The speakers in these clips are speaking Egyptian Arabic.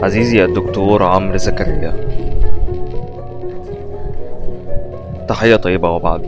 عزيزي الدكتور عمرو زكريا تحية طيبة وبعد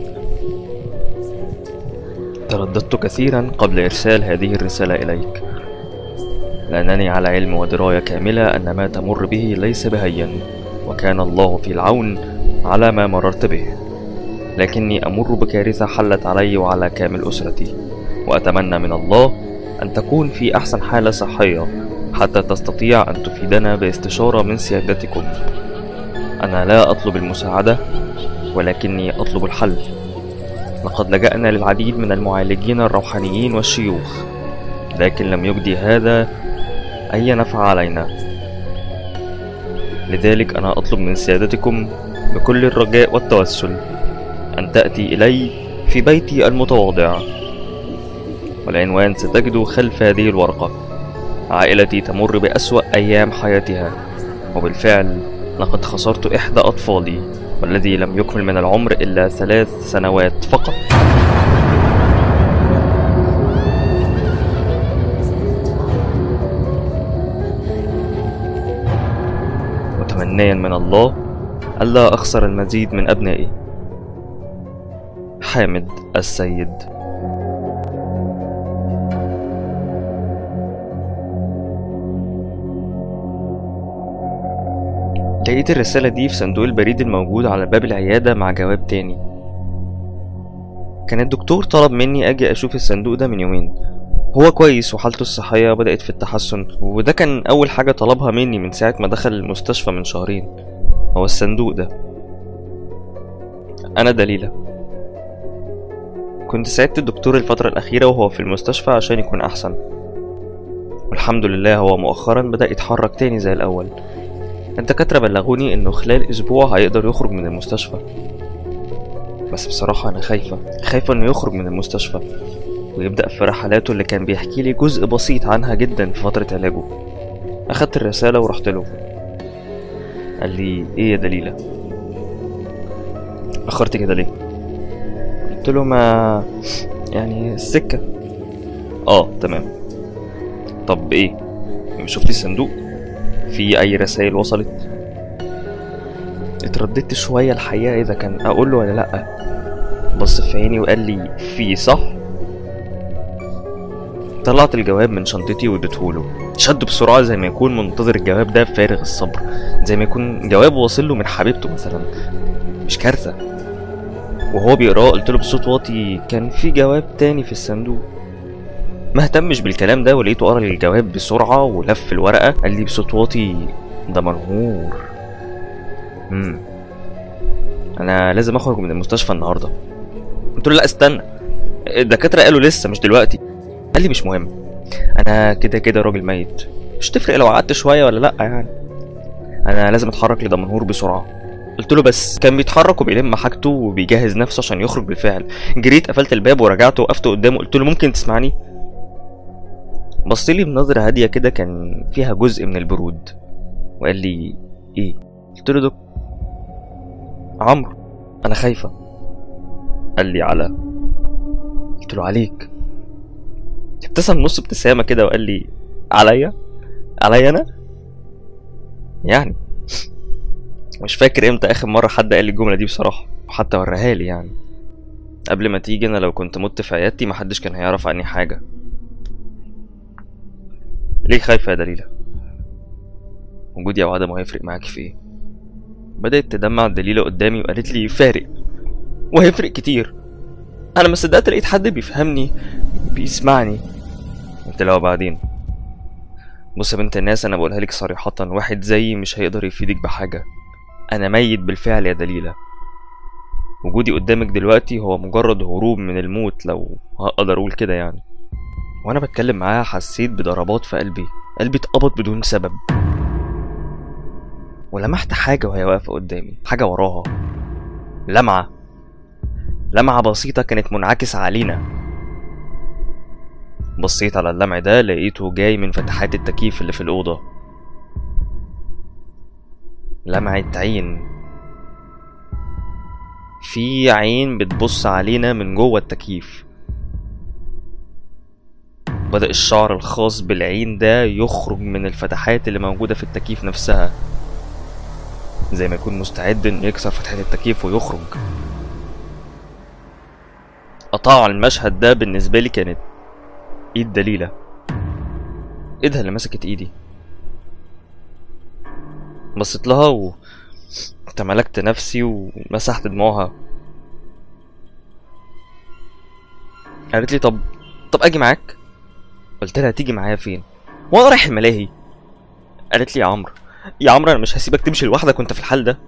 ترددت كثيرا قبل إرسال هذه الرسالة إليك لأنني على علم ودراية كاملة أن ما تمر به ليس بهين وكان الله في العون على ما مررت به لكني أمر بكارثة حلت علي وعلى كامل أسرتي وأتمنى من الله أن تكون في أحسن حالة صحية حتى تستطيع أن تفيدنا باستشارة من سيادتكم أنا لا أطلب المساعدة ولكني أطلب الحل لقد لجأنا للعديد من المعالجين الروحانيين والشيوخ لكن لم يجدي هذا أي نفع علينا لذلك أنا أطلب من سيادتكم بكل الرجاء والتوسل أن تأتي إلي في بيتي المتواضع والعنوان ستجده خلف هذه الورقة عائلتي تمر بأسوأ أيام حياتها وبالفعل لقد خسرت إحدى أطفالي والذي لم يكمل من العمر إلا ثلاث سنوات فقط متمنيا من الله ألا أخسر المزيد من أبنائي حامد السيد لقيت الرسالة دي في صندوق البريد الموجود على باب العيادة مع جواب تاني كان الدكتور طلب مني أجي أشوف الصندوق ده من يومين هو كويس وحالته الصحية بدأت في التحسن وده كان أول حاجة طلبها مني من ساعة ما دخل المستشفى من شهرين هو الصندوق ده أنا دليلة كنت ساعدت الدكتور الفترة الأخيرة وهو في المستشفى عشان يكون أحسن والحمد لله هو مؤخرا بدأ يتحرك تاني زي الأول الدكاترة بلغوني إنه خلال أسبوع هيقدر يخرج من المستشفى بس بصراحة أنا خايفة خايفة إنه يخرج من المستشفى ويبدأ في رحلاته اللي كان بيحكي لي جزء بسيط عنها جدا في فترة علاجه أخدت الرسالة ورحت له قال لي إيه يا دليلة أخرت كده ليه قلت له ما يعني السكة اه تمام طب ايه شفتي الصندوق في اي رسائل وصلت اترددت شوية الحقيقة اذا كان اقول له ولا لا بص في عيني وقال لي في صح طلعت الجواب من شنطتي واديتهوله شد بسرعة زي ما يكون منتظر الجواب ده بفارغ الصبر زي ما يكون جواب واصل له من حبيبته مثلا مش كارثة وهو بيقراه قلت له بصوت واطي كان في جواب تاني في الصندوق ما اهتمش بالكلام ده ولقيته قرا الجواب بسرعة ولف الورقة قال لي بصوت واطي ده منهور امم انا لازم اخرج من المستشفى النهارده قلت له لا استنى الدكاترة قالوا لسه مش دلوقتي قال لي مش مهم انا كده كده راجل ميت مش تفرق لو قعدت شوية ولا لا يعني انا لازم اتحرك لدمنهور بسرعة قلت له بس كان بيتحرك وبيلم حاجته وبيجهز نفسه عشان يخرج بالفعل جريت قفلت الباب ورجعت وقفت قدامه قلت له ممكن تسمعني بص لي بنظرة هادية كده كان فيها جزء من البرود وقال لي ايه قلت له دك عمرو انا خايفة قال لي على قلت له عليك ابتسم نص ابتسامة كده وقال لي عليا عليا انا يعني مش فاكر امتى اخر مرة حد قال لي الجملة دي بصراحة وحتى وراها لي يعني قبل ما تيجي انا لو كنت مت في عيادتي محدش كان هيعرف عني حاجة ليه خايفة يا دليلة وجودي او عدمه هيفرق معاكي في ايه بدأت تدمع الدليلة قدامي وقالت لي فارق وهيفرق كتير انا ما صدقت لقيت حد بيفهمني بيسمعني قلت لها بعدين بص يا بنت الناس انا بقولها لك صريحة واحد زيي مش هيقدر يفيدك بحاجة انا ميت بالفعل يا دليلة وجودي قدامك دلوقتي هو مجرد هروب من الموت لو هقدر اقول كده يعني وانا بتكلم معاها حسيت بضربات في قلبي قلبي اتقبض بدون سبب ولمحت حاجة وهي واقفة قدامي حاجة وراها لمعة لمعة بسيطة كانت منعكسة علينا بصيت على اللمع ده لقيته جاي من فتحات التكييف اللي في الأوضة لمعة عين في عين بتبص علينا من جوه التكييف بدأ الشعر الخاص بالعين ده يخرج من الفتحات اللي موجودة في التكييف نفسها زي ما يكون مستعد انه يكسر فتحة التكييف ويخرج قطاع المشهد ده بالنسبة لي كانت ايد دليلة ايدها اللي مسكت ايدي بصيت لها و تملكت نفسي ومسحت دموعها قالت لي طب طب اجي معاك قلت لها تيجي معايا فين وانا رايح الملاهي قالت لي يا عمرو يا عمرو انا مش هسيبك تمشي لوحدك وانت في الحال ده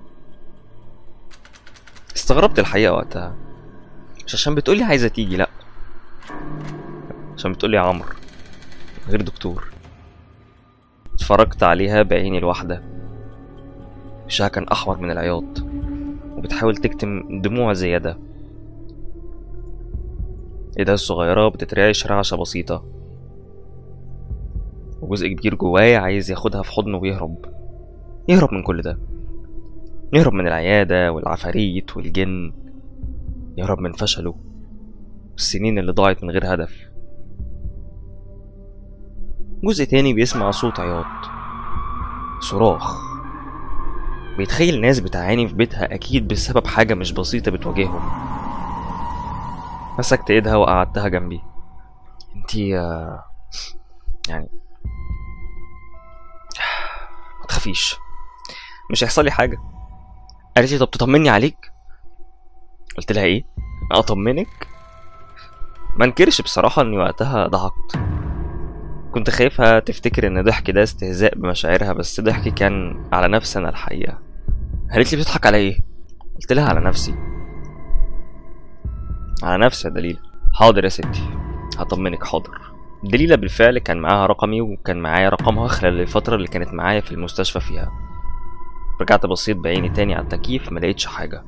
استغربت الحقيقه وقتها مش عشان بتقولي عايزه تيجي لا عشان بتقولي يا عمرو غير دكتور اتفرجت عليها بعيني الواحده وشها كان احمر من العياط وبتحاول تكتم دموع زياده ايدها الصغيرة بتترعش رعشة بسيطة وجزء كبير جوايا عايز ياخدها في حضنه ويهرب يهرب من كل ده يهرب من العيادة والعفاريت والجن يهرب من فشله والسنين اللي ضاعت من غير هدف جزء تاني بيسمع صوت عياط صراخ بيتخيل ناس بتعاني في بيتها أكيد بسبب حاجة مش بسيطة بتواجههم مسكت ايدها وقعدتها جنبي انتي آه، يعني ما تخافيش مش هيحصل لي حاجه قالت لي طب تطمني عليك قلت لها ايه اطمنك ما انكرش بصراحه اني وقتها ضحكت كنت خايفها تفتكر ان ضحكي ده استهزاء بمشاعرها بس ضحكي كان على نفسي انا الحقيقه قالت لي بتضحك على ايه قلت لها على نفسي على نفسي يا دليل حاضر يا ستي هطمنك حاضر دليلة بالفعل كان معاها رقمي وكان معايا رقمها خلال الفترة اللي كانت معايا في المستشفى فيها رجعت بصيت بعيني تاني على التكييف ملقتش حاجة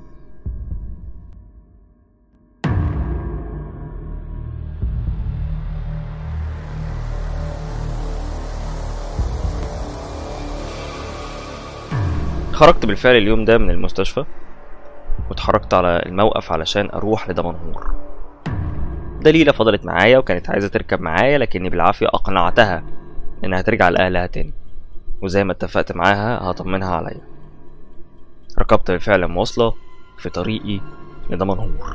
خرجت بالفعل اليوم ده من المستشفى واتحركت على الموقف علشان اروح لدمنهور دليلة فضلت معايا وكانت عايزة تركب معايا لكني بالعافية أقنعتها إنها ترجع لأهلها تاني وزي ما اتفقت معاها هطمنها عليا ركبت بالفعل مواصلة في طريقي لدمنهور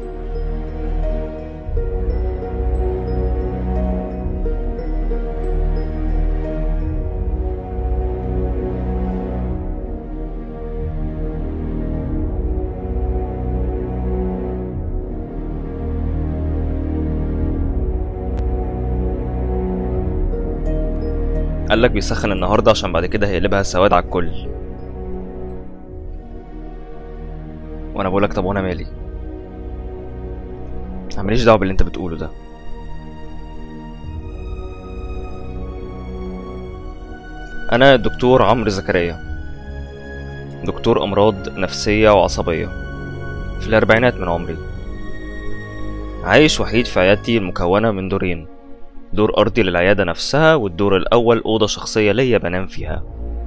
قال لك بيسخن النهارده عشان بعد كده هيقلبها سواد على الكل وانا بقول لك طب وانا مالي أنا ماليش دعوه باللي انت بتقوله ده انا الدكتور عمرو زكريا دكتور امراض نفسيه وعصبيه في الاربعينات من عمري عايش وحيد في عيادتي المكونه من دورين دور أرضي للعيادة نفسها والدور الأول أوضة شخصية ليا بنام فيها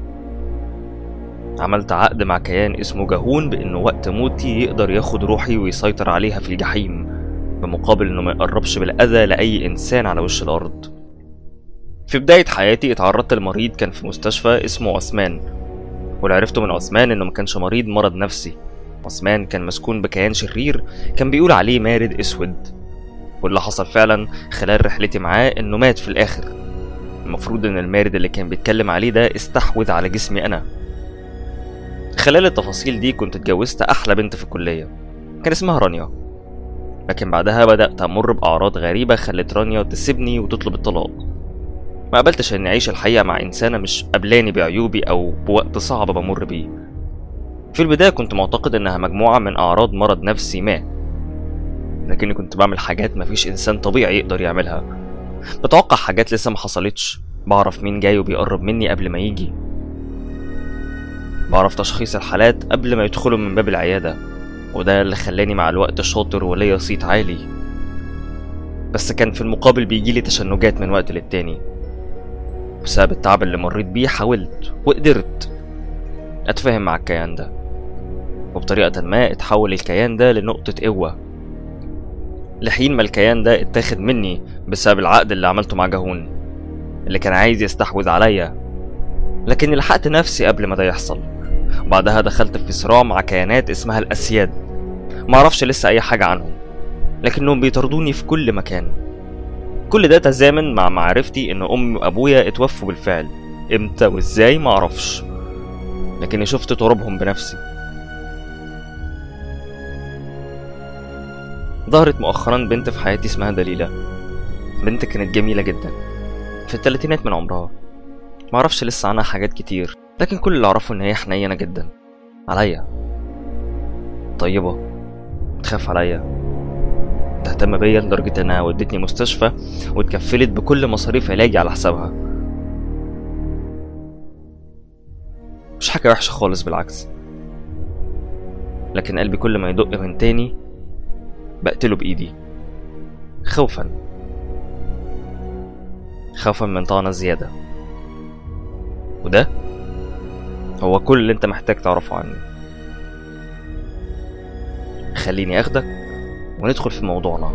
عملت عقد مع كيان اسمه جهون بإنه وقت موتي يقدر ياخد روحي ويسيطر عليها في الجحيم بمقابل إنه ما يقربش بالأذى لأي إنسان على وش الأرض في بداية حياتي اتعرضت لمريض كان في مستشفى اسمه عثمان واللي عرفته من عثمان إنه ما كانش مريض مرض نفسي عثمان كان مسكون بكيان شرير كان بيقول عليه مارد اسود واللي حصل فعلا خلال رحلتي معاه انه مات في الاخر المفروض ان المارد اللي كان بيتكلم عليه ده استحوذ على جسمي انا خلال التفاصيل دي كنت اتجوزت احلى بنت في الكليه كان اسمها رانيا لكن بعدها بدات امر باعراض غريبه خلت رانيا تسيبني وتطلب الطلاق ما قبلتش اني اعيش الحقيقه مع انسانه مش قبلاني بعيوبي او بوقت صعب بمر بيه في البدايه كنت معتقد انها مجموعه من اعراض مرض نفسي ما لكني كنت بعمل حاجات مفيش انسان طبيعي يقدر يعملها بتوقع حاجات لسه ما حصلتش بعرف مين جاي وبيقرب مني قبل ما يجي بعرف تشخيص الحالات قبل ما يدخلوا من باب العيادة وده اللي خلاني مع الوقت شاطر وليا صيت عالي بس كان في المقابل بيجيلي تشنجات من وقت للتاني بسبب التعب اللي مريت بيه حاولت وقدرت اتفاهم مع الكيان ده وبطريقة ما اتحول الكيان ده لنقطة قوة لحين ما الكيان ده اتاخد مني بسبب العقد اللي عملته مع جاهون اللي كان عايز يستحوذ عليا لكني لحقت نفسي قبل ما ده يحصل وبعدها دخلت في صراع مع كيانات اسمها الأسياد معرفش لسه أي حاجة عنهم لكنهم بيطردوني في كل مكان كل ده تزامن مع معرفتي ان امي وابويا اتوفوا بالفعل امتى وازاي معرفش لكني شفت ترابهم بنفسي ظهرت مؤخرا بنت في حياتي اسمها دليلة بنت كانت جميلة جدا في الثلاثينات من عمرها معرفش لسه عنها حاجات كتير لكن كل اللي اعرفه ان هي حنينة جدا عليا طيبة تخاف عليا تهتم بيا لدرجة انها ودتني مستشفى واتكفلت بكل مصاريف علاجي على حسابها مش حاجة وحشة خالص بالعكس لكن قلبي كل ما يدق من تاني بقتله بإيدي خوفا خوفا من طعنة زيادة وده هو كل اللي انت محتاج تعرفه عني خليني اخدك وندخل في موضوعنا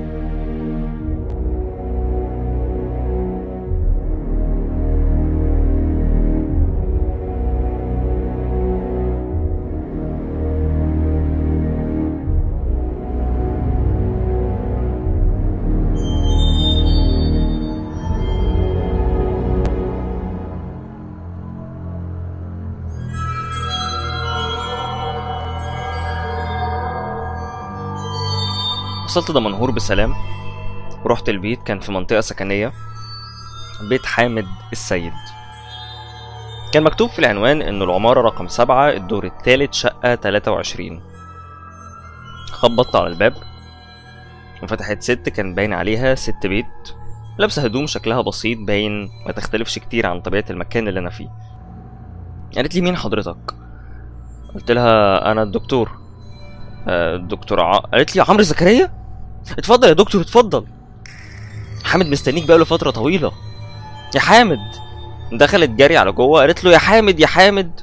وصلت دمنهور بسلام ورحت البيت كان في منطقة سكنية بيت حامد السيد كان مكتوب في العنوان إن العمارة رقم سبعة الدور التالت شقة تلاتة وعشرين خبطت على الباب وفتحت ست كان باين عليها ست بيت لابسة هدوم شكلها بسيط باين ما تختلفش كتير عن طبيعة المكان اللي أنا فيه قالت لي مين حضرتك قلت لها أنا الدكتور آه، الدكتور ع... قالت لي عمرو زكريا اتفضل يا دكتور اتفضل حامد مستنيك بقاله فترة طويلة يا حامد دخلت جري على جوه قالت له يا حامد يا حامد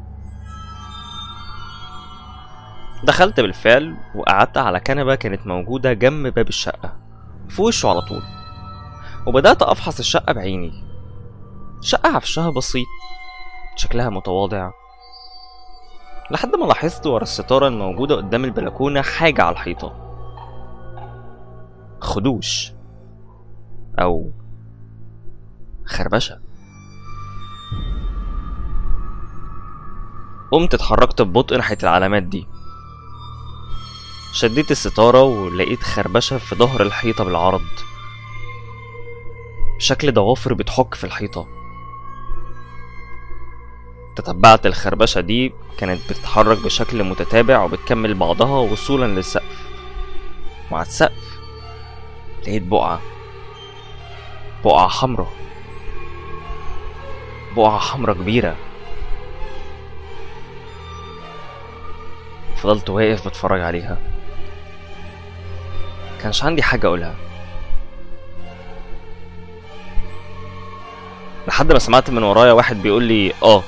دخلت بالفعل وقعدت على كنبة كانت موجودة جنب باب الشقة في وشه على طول وبدأت أفحص الشقة بعيني شقة عفشها بسيط شكلها متواضع لحد ما لاحظت ورا الستارة الموجودة قدام البلكونة حاجة على الحيطة خدوش أو خربشة قمت اتحركت ببطء ناحية العلامات دي شديت الستارة ولقيت خربشة في ظهر الحيطة بالعرض شكل ضوافر بتحك في الحيطة تتبعت الخربشة دي كانت بتتحرك بشكل متتابع وبتكمل بعضها وصولا للسقف مع السقف لقيت بقعة بقعة حمرا بقعة حمرا كبيرة فضلت واقف بتفرج عليها كانش عندي حاجة أقولها لحد ما سمعت من ورايا واحد بيقول لي اه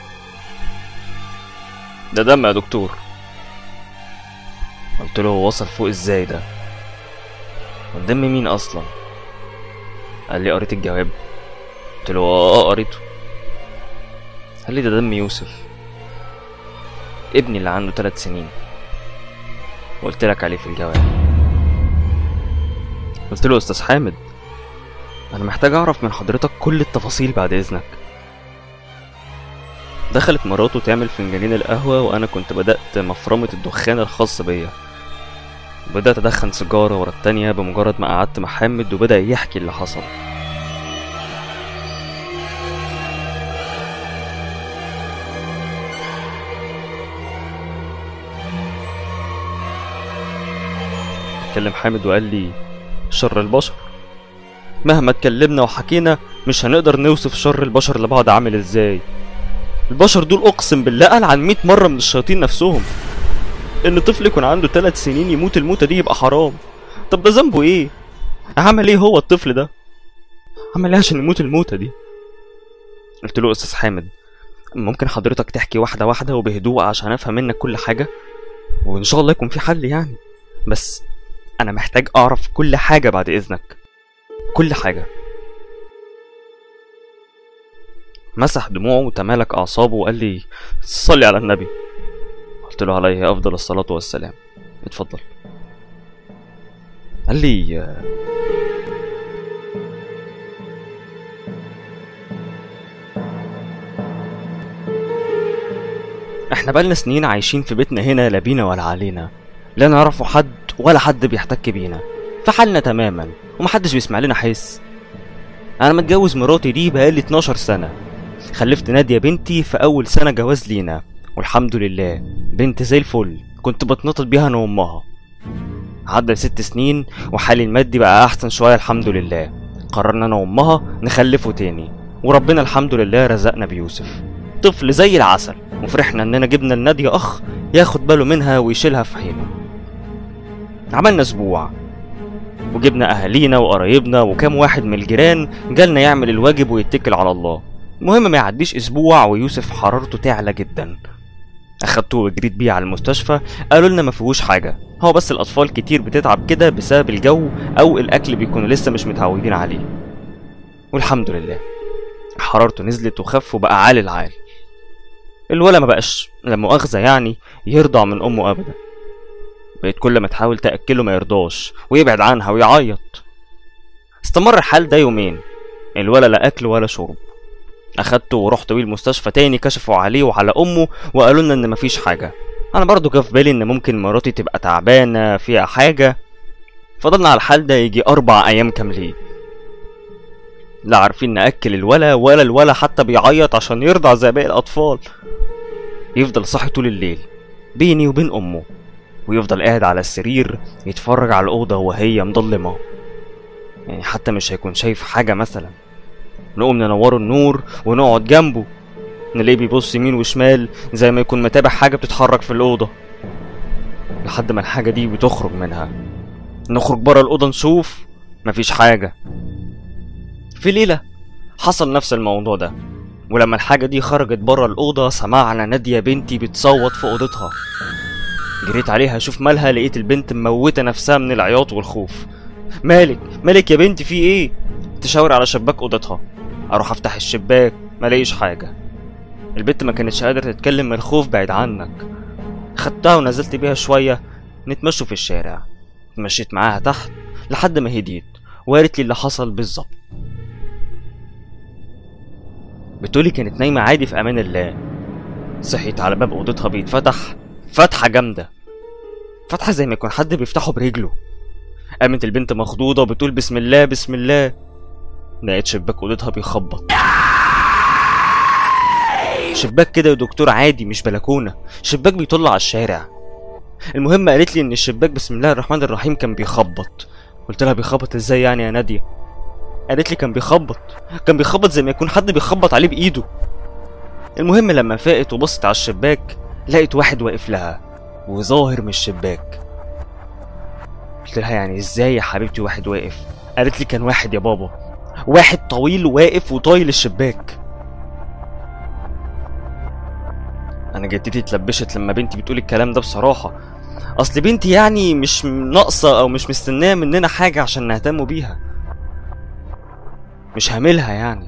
ده دم يا دكتور قلت له هو وصل فوق ازاي ده والدم مين اصلا قال لي قريت الجواب قلت له اه قريته قال لي ده دم يوسف ابني اللي عنده ثلاث سنين قلت لك عليه في الجواب قلت له استاذ حامد انا محتاج اعرف من حضرتك كل التفاصيل بعد اذنك دخلت مراته تعمل فنجانين القهوة وأنا كنت بدأت مفرمة الدخان الخاص بيا بدأت أدخن سيجارة ورا التانية بمجرد ما قعدت مع حامد وبدأ يحكي اللي حصل اتكلم حامد وقال لي شر البشر مهما اتكلمنا وحكينا مش هنقدر نوصف شر البشر لبعض عامل ازاي البشر دول اقسم بالله ألعن 100 مره من الشياطين نفسهم ان طفل يكون عنده 3 سنين يموت الموتة دي يبقى حرام طب ده ذنبه ايه عمل ايه هو الطفل ده عمل ايه عشان يموت الموتة دي قلت له استاذ حامد ممكن حضرتك تحكي واحده واحده وبهدوء عشان افهم منك كل حاجه وان شاء الله يكون في حل يعني بس انا محتاج اعرف كل حاجه بعد اذنك كل حاجه مسح دموعه وتمالك اعصابه وقال لي صلي على النبي قلت له عليه افضل الصلاه والسلام اتفضل قال لي آه، احنا بقالنا سنين عايشين في بيتنا هنا لا بينا ولا علينا لا نعرفوا حد ولا حد بيحتك بينا في حالنا تماما ومحدش بيسمع لنا حس انا متجوز مراتي دي بقالي 12 سنه خلفت ناديه بنتي في اول سنه جواز لينا والحمد لله بنت زي الفل كنت بتنطط بيها انا وامها عدى ست سنين وحالي المادي بقى احسن شويه الحمد لله قررنا انا وامها نخلفه تاني وربنا الحمد لله رزقنا بيوسف طفل زي العسل وفرحنا اننا جبنا لنادية اخ ياخد باله منها ويشيلها في حينه عملنا اسبوع وجبنا اهالينا وقرايبنا وكام واحد من الجيران جالنا يعمل الواجب ويتكل على الله المهم ما يعديش اسبوع ويوسف حرارته تعلى جدا اخدته وجريت بيه على المستشفى قالوا لنا ما فيهوش حاجه هو بس الاطفال كتير بتتعب كده بسبب الجو او الاكل بيكونوا لسه مش متعودين عليه والحمد لله حرارته نزلت وخف وبقى عالي العال الولا ما بقاش لا مؤاخذة يعني يرضع من أمه أبدا بقيت كل ما تحاول تأكله ما يرضاش ويبعد عنها ويعيط استمر الحال ده يومين الولا لا أكل ولا شرب أخدته ورحت بيه المستشفى تاني كشفوا عليه وعلى أمه وقالوا لنا إن مفيش حاجة أنا برضو جه في بالي إن ممكن مراتي تبقى تعبانة فيها حاجة فضلنا على الحال ده يجي أربع أيام كاملين لا عارفين نأكل الولا ولا الولا حتى بيعيط عشان يرضع زي باقي الأطفال يفضل صاحي طول الليل بيني وبين أمه ويفضل قاعد على السرير يتفرج على الأوضة وهي مضلمة يعني حتى مش هيكون شايف حاجة مثلا نقوم ننوره النور ونقعد جنبه نلاقيه بيبص يمين وشمال زي ما يكون متابع حاجة بتتحرك في الأوضة لحد ما الحاجة دي بتخرج منها نخرج برا الأوضة نشوف مفيش حاجة في ليلة حصل نفس الموضوع ده ولما الحاجة دي خرجت بره الأوضة سمعنا نادية بنتي بتصوت في أوضتها جريت عليها أشوف مالها لقيت البنت مموتة نفسها من العياط والخوف مالك مالك يا بنتي في ايه تشاور على شباك أوضتها أروح أفتح الشباك ملاقيش حاجة البنت ما كانتش قادرة تتكلم من الخوف بعيد عنك خدتها ونزلت بيها شوية نتمشوا في الشارع اتمشيت معاها تحت لحد ما هديت وقالت لي اللي حصل بالظبط بتقولي كانت نايمة عادي في أمان الله صحيت على باب أوضتها بيتفتح فتحة جامدة فتحة زي ما يكون حد بيفتحه برجله قامت البنت مخضوضة وبتقول بسم الله بسم الله لقيت شباك أوضتها بيخبط شباك كده يا دكتور عادي مش بلكونة شباك بيطل على الشارع المهم قالت لي ان الشباك بسم الله الرحمن الرحيم كان بيخبط قلت لها بيخبط ازاي يعني يا نادية قالت لي كان بيخبط كان بيخبط زي ما يكون حد بيخبط عليه بايده المهم لما فاقت وبصت على الشباك لقيت واحد واقف لها وظاهر من الشباك قلت لها يعني ازاي يا حبيبتي واحد واقف قالت لي كان واحد يا بابا واحد طويل واقف وطايل الشباك انا جدتي اتلبشت لما بنتي بتقول الكلام ده بصراحه اصل بنتي يعني مش ناقصه او مش مستنيه مننا حاجه عشان نهتم بيها مش هاملها يعني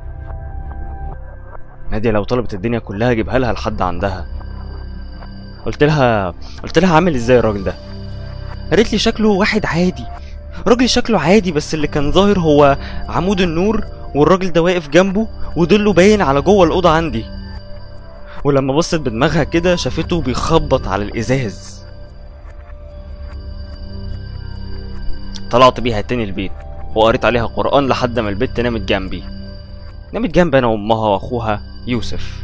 نادية لو طلبت الدنيا كلها اجيبها لها لحد عندها قلت لها قلت لها عامل ازاي الراجل ده قالت لي شكله واحد عادي راجل شكله عادي بس اللي كان ظاهر هو عمود النور والراجل ده واقف جنبه ودله باين على جوه الأوضة عندي ولما بصت بدماغها كده شافته بيخبط على الإزاز طلعت بيها تاني البيت وقريت عليها قرآن لحد ما البت نامت جنبي نامت جنبي أنا وأمها وأخوها يوسف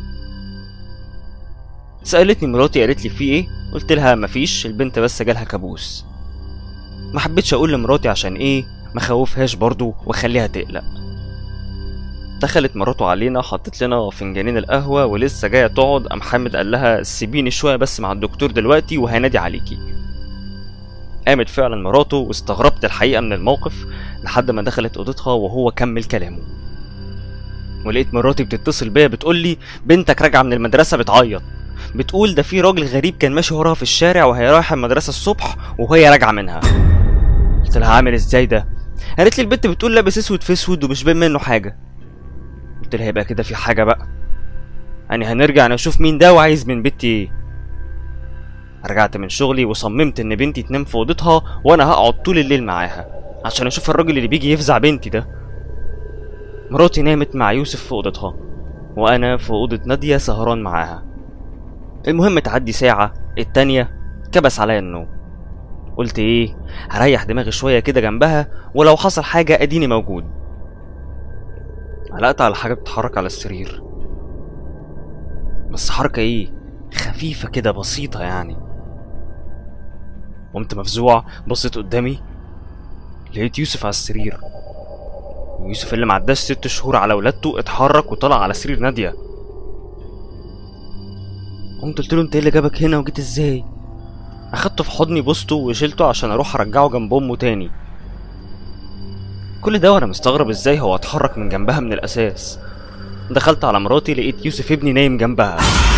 سألتني مراتي قالت لي في ايه قلت لها مفيش البنت بس جالها كابوس ما حبيتش اقول لمراتي عشان ايه ما خوفهاش برضو واخليها تقلق دخلت مراته علينا حطت لنا فنجانين القهوة ولسه جاية تقعد قام حامد قال لها سيبيني شوية بس مع الدكتور دلوقتي وهنادي عليكي قامت فعلا مراته واستغربت الحقيقة من الموقف لحد ما دخلت أوضتها وهو كمل كلامه ولقيت مراتي بتتصل بيا بتقول لي بنتك راجعة من المدرسة بتعيط بتقول ده في راجل غريب كان ماشي وراها في الشارع وهي رايحه المدرسه الصبح وهي راجعه منها قلت لها عامل ازاي ده قالت لي البنت بتقول لابس اسود في اسود ومش باين منه حاجه قلت لها يبقى كده في حاجه بقى يعني هنرجع نشوف مين ده وعايز من بنتي ايه رجعت من شغلي وصممت ان بنتي تنام في اوضتها وانا هقعد طول الليل معاها عشان اشوف الراجل اللي بيجي يفزع بنتي ده مراتي نامت مع يوسف في اوضتها وانا في اوضه ناديه سهران معاها المهم تعدي ساعه التانية كبس عليا النوم قلت ايه هريح دماغي شويه كده جنبها ولو حصل حاجه اديني موجود علقت على حاجه بتتحرك على السرير بس حركه ايه خفيفه كده بسيطه يعني قمت مفزوع بصيت قدامي لقيت يوسف على السرير يوسف اللي معداش ست شهور على ولادته اتحرك وطلع على سرير نادية قمت قلت له انت ايه اللي جابك هنا وجيت ازاي اخدته في حضني بوسته وشيلته عشان اروح ارجعه جنب امه تاني كل ده وانا مستغرب ازاي هو اتحرك من جنبها من الاساس دخلت على مراتي لقيت يوسف ابني نايم جنبها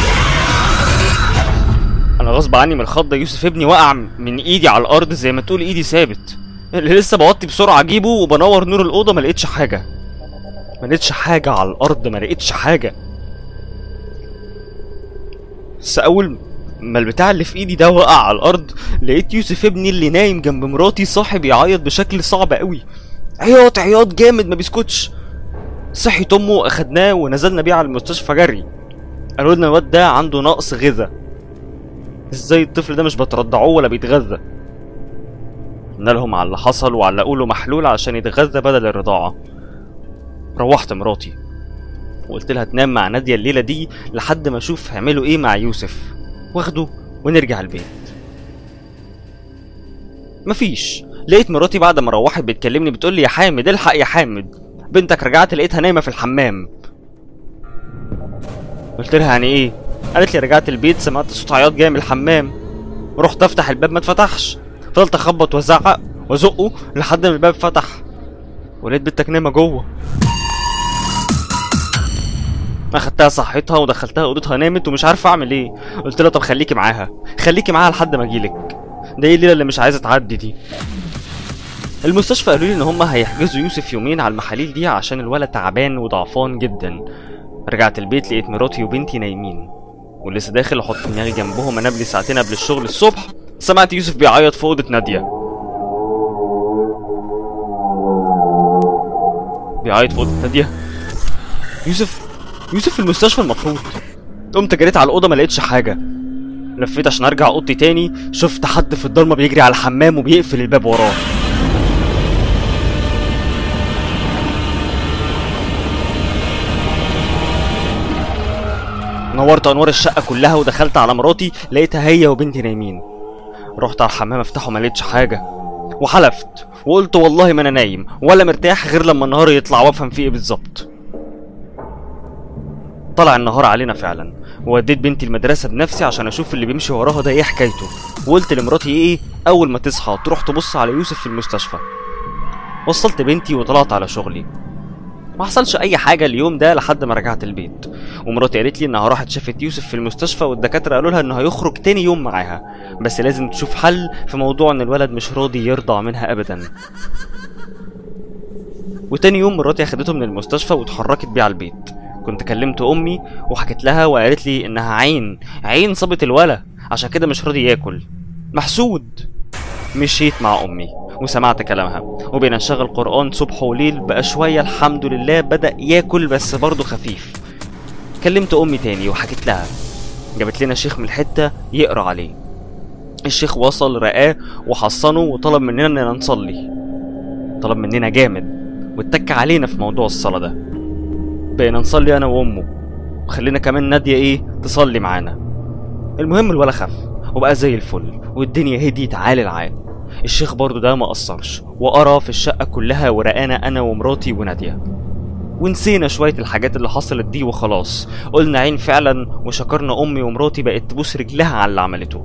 انا غصب عني من الخضه يوسف ابني وقع من ايدي على الارض زي ما تقول ايدي ثابت اللي لسه بوطي بسرعه اجيبه وبنور نور الاوضه ما لقيتش حاجه ما لقيتش حاجه على الارض ما لقيتش حاجه بس اول ما البتاع اللي في ايدي ده وقع على الارض لقيت يوسف ابني اللي نايم جنب مراتي صاحي بيعيط بشكل صعب قوي عياط عياط جامد ما بيسكتش صحي امه اخدناه ونزلنا بيه على المستشفى جري قالوا لنا الواد ده عنده نقص غذاء ازاي الطفل ده مش بترضعوه ولا بيتغذى قلنا لهم على اللي حصل وعلقوا له محلول عشان يتغذى بدل الرضاعة روحت مراتي وقلت لها تنام مع نادية الليلة دي لحد ما اشوف هيعملوا ايه مع يوسف واخده ونرجع البيت مفيش لقيت مراتي بعد ما روحت بتكلمني بتقول لي يا حامد الحق يا حامد بنتك رجعت لقيتها نايمه في الحمام قلت لها يعني ايه قالت لي رجعت البيت سمعت صوت عياط جاي من الحمام رحت افتح الباب ما اتفتحش فضلت اخبط وازعق وازقه لحد ما الباب فتح ولقيت بنتك نايمه جوه اخدتها صحيتها ودخلتها اوضتها نامت ومش عارف اعمل ايه قلت لها طب خليكي معاها خليكي معاها لحد ما اجيلك ده ايه الليله اللي مش عايزه تعدي دي المستشفى قالوا لي ان هم هيحجزوا يوسف يومين على المحاليل دي عشان الولد تعبان وضعفان جدا رجعت البيت لقيت مراتي وبنتي نايمين ولسه داخل احط دماغي جنبهم انام لي ساعتين قبل الشغل الصبح سمعت يوسف بيعيط في اوضه ناديه بيعيط في اوضه ناديه يوسف يوسف في المستشفى المفروض قمت جريت على الاوضه ما لقيتش حاجه لفيت عشان ارجع اوضتي تاني شفت حد في الضلمه بيجري على الحمام وبيقفل الباب وراه نورت انوار الشقه كلها ودخلت على مراتي لقيتها هي وبنتي نايمين رحت على الحمام افتحه ما لقيتش حاجه وحلفت وقلت والله ما انا نايم ولا مرتاح غير لما النهار يطلع وافهم فيه ايه بالظبط طلع النهار علينا فعلا ووديت بنتي المدرسه بنفسي عشان اشوف اللي بيمشي وراها ده ايه حكايته وقلت لمراتي ايه اول ما تصحى تروح تبص على يوسف في المستشفى وصلت بنتي وطلعت على شغلي ما حصلش اي حاجه اليوم ده لحد ما رجعت البيت ومراتي قالت لي انها راحت شافت يوسف في المستشفى والدكاتره قالوا لها انه هيخرج تاني يوم معاها بس لازم تشوف حل في موضوع ان الولد مش راضي يرضع منها ابدا وتاني يوم مراتي اخدته من المستشفى واتحركت بيه على البيت كنت كلمت امي وحكيت لها وقالت لي انها عين عين صابت الولا عشان كده مش راضي ياكل محسود مشيت مع امي وسمعت كلامها وبقينا نشغل قران صبح وليل بقى شويه الحمد لله بدا ياكل بس برضه خفيف كلمت امي تاني وحكيت لها جابت لنا شيخ من الحته يقرا عليه الشيخ وصل رقاه وحصنه وطلب مننا اننا نصلي طلب مننا جامد واتك علينا في موضوع الصلاه ده بقينا نصلي انا وامه وخلينا كمان ناديه ايه تصلي معانا المهم الولا خف وبقى زي الفل والدنيا هديت عال العال الشيخ برضو ده ما قصرش وقرا في الشقة كلها ورقانا أنا ومراتي ونادية ونسينا شوية الحاجات اللي حصلت دي وخلاص قلنا عين فعلا وشكرنا أمي ومراتي بقت تبوس رجلها على اللي عملته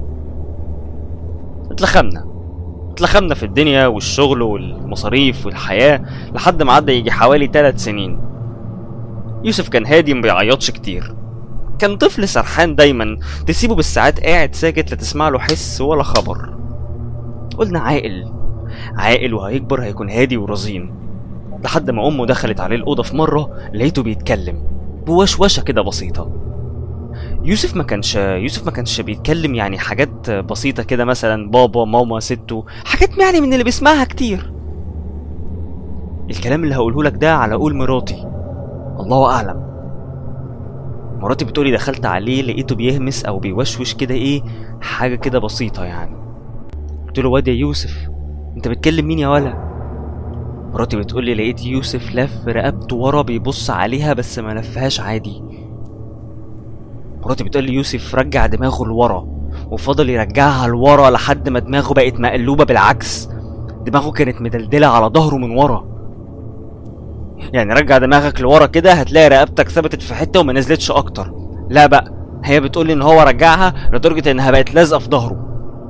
اتلخمنا اتلخمنا في الدنيا والشغل والمصاريف والحياة لحد ما عدى يجي حوالي ثلاث سنين يوسف كان هادي ما بيعيطش كتير كان طفل سرحان دايما تسيبه بالساعات قاعد ساكت لا تسمع له حس ولا خبر قلنا عاقل عاقل وهيكبر هيكون هادي ورزين لحد ما امه دخلت عليه الاوضه في مره لقيته بيتكلم بوشوشه كده بسيطه يوسف ما كانش يوسف ما كانش بيتكلم يعني حاجات بسيطة كده مثلا بابا ماما ستو حاجات يعني من اللي بيسمعها كتير الكلام اللي هقوله لك ده على قول مراتي الله أعلم مراتي بتقولي دخلت عليه لقيته بيهمس أو بيوشوش كده إيه حاجة كده بسيطة يعني قلت له واد يا يوسف أنت بتكلم مين يا ولا مراتي بتقولي لقيت يوسف لف رقبته ورا بيبص عليها بس ما لفهاش عادي مراتي بتقول لي يوسف رجع دماغه لورا وفضل يرجعها لورا لحد ما دماغه بقت مقلوبة بالعكس دماغه كانت مدلدلة على ظهره من ورا يعني رجع دماغك لورا كده هتلاقي رقبتك ثبتت في حتة وما نزلتش أكتر لا بقى هي بتقول لي إن هو رجعها لدرجة إنها بقت لازقة في ظهره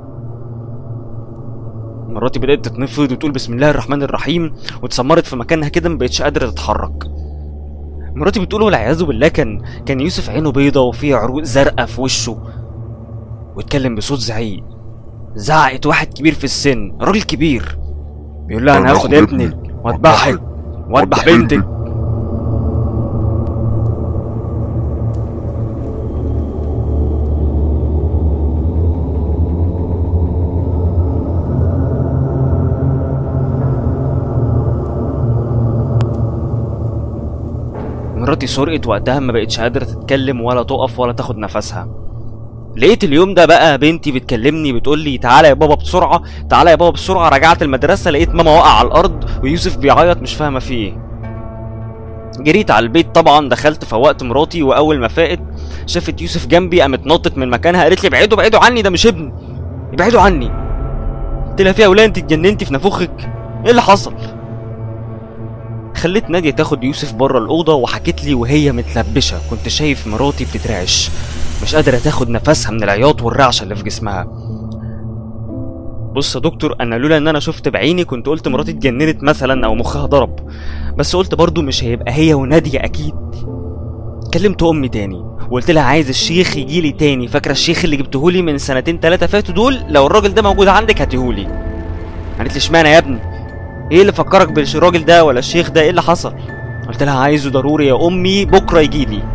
مراتي بدأت تتنفض وتقول بسم الله الرحمن الرحيم واتسمرت في مكانها كده مبقتش قادرة تتحرك مراتي بتقول والعياذ بالله كان كان يوسف عينه بيضة وفيه عروق زرقاء في وشه واتكلم بصوت زعيق زعقت واحد كبير في السن راجل كبير بيقول لها انا هاخد ابنك واذبحك واذبح بنتك مراتي سرقت وقتها ما بقتش قادرة تتكلم ولا تقف ولا تاخد نفسها لقيت اليوم ده بقى بنتي بتكلمني بتقول لي تعالى يا بابا بسرعة تعالى يا بابا بسرعة رجعت المدرسة لقيت ماما واقع على الأرض ويوسف بيعيط مش فاهمة فيه ايه جريت على البيت طبعا دخلت فوقت مراتي واول ما فاقت شافت يوسف جنبي قامت نطت من مكانها قالت لي ابعدوا ابعدوا عني ده مش ابني ابعدوا عني قلت لها فيها ولا انت اتجننتي في نافوخك ايه اللي حصل خليت نادية تاخد يوسف بره الأوضة وحكت لي وهي متلبشة كنت شايف مراتي بتترعش مش قادرة تاخد نفسها من العياط والرعشة اللي في جسمها بص يا دكتور انا لولا ان انا شفت بعيني كنت قلت مراتي اتجننت مثلا او مخها ضرب بس قلت برضو مش هيبقى هي ونادية اكيد كلمت امي تاني وقلت لها عايز الشيخ يجي لي تاني فاكره الشيخ اللي جبتهولي من سنتين ثلاثه فاتوا دول لو الراجل ده موجود عندك هاتيهولي قالت لي اشمعنى يا ابني ايه اللي فكرك بالراجل ده ولا الشيخ ده ايه اللي حصل قلت لها عايزه ضروري يا امي بكره يجي لي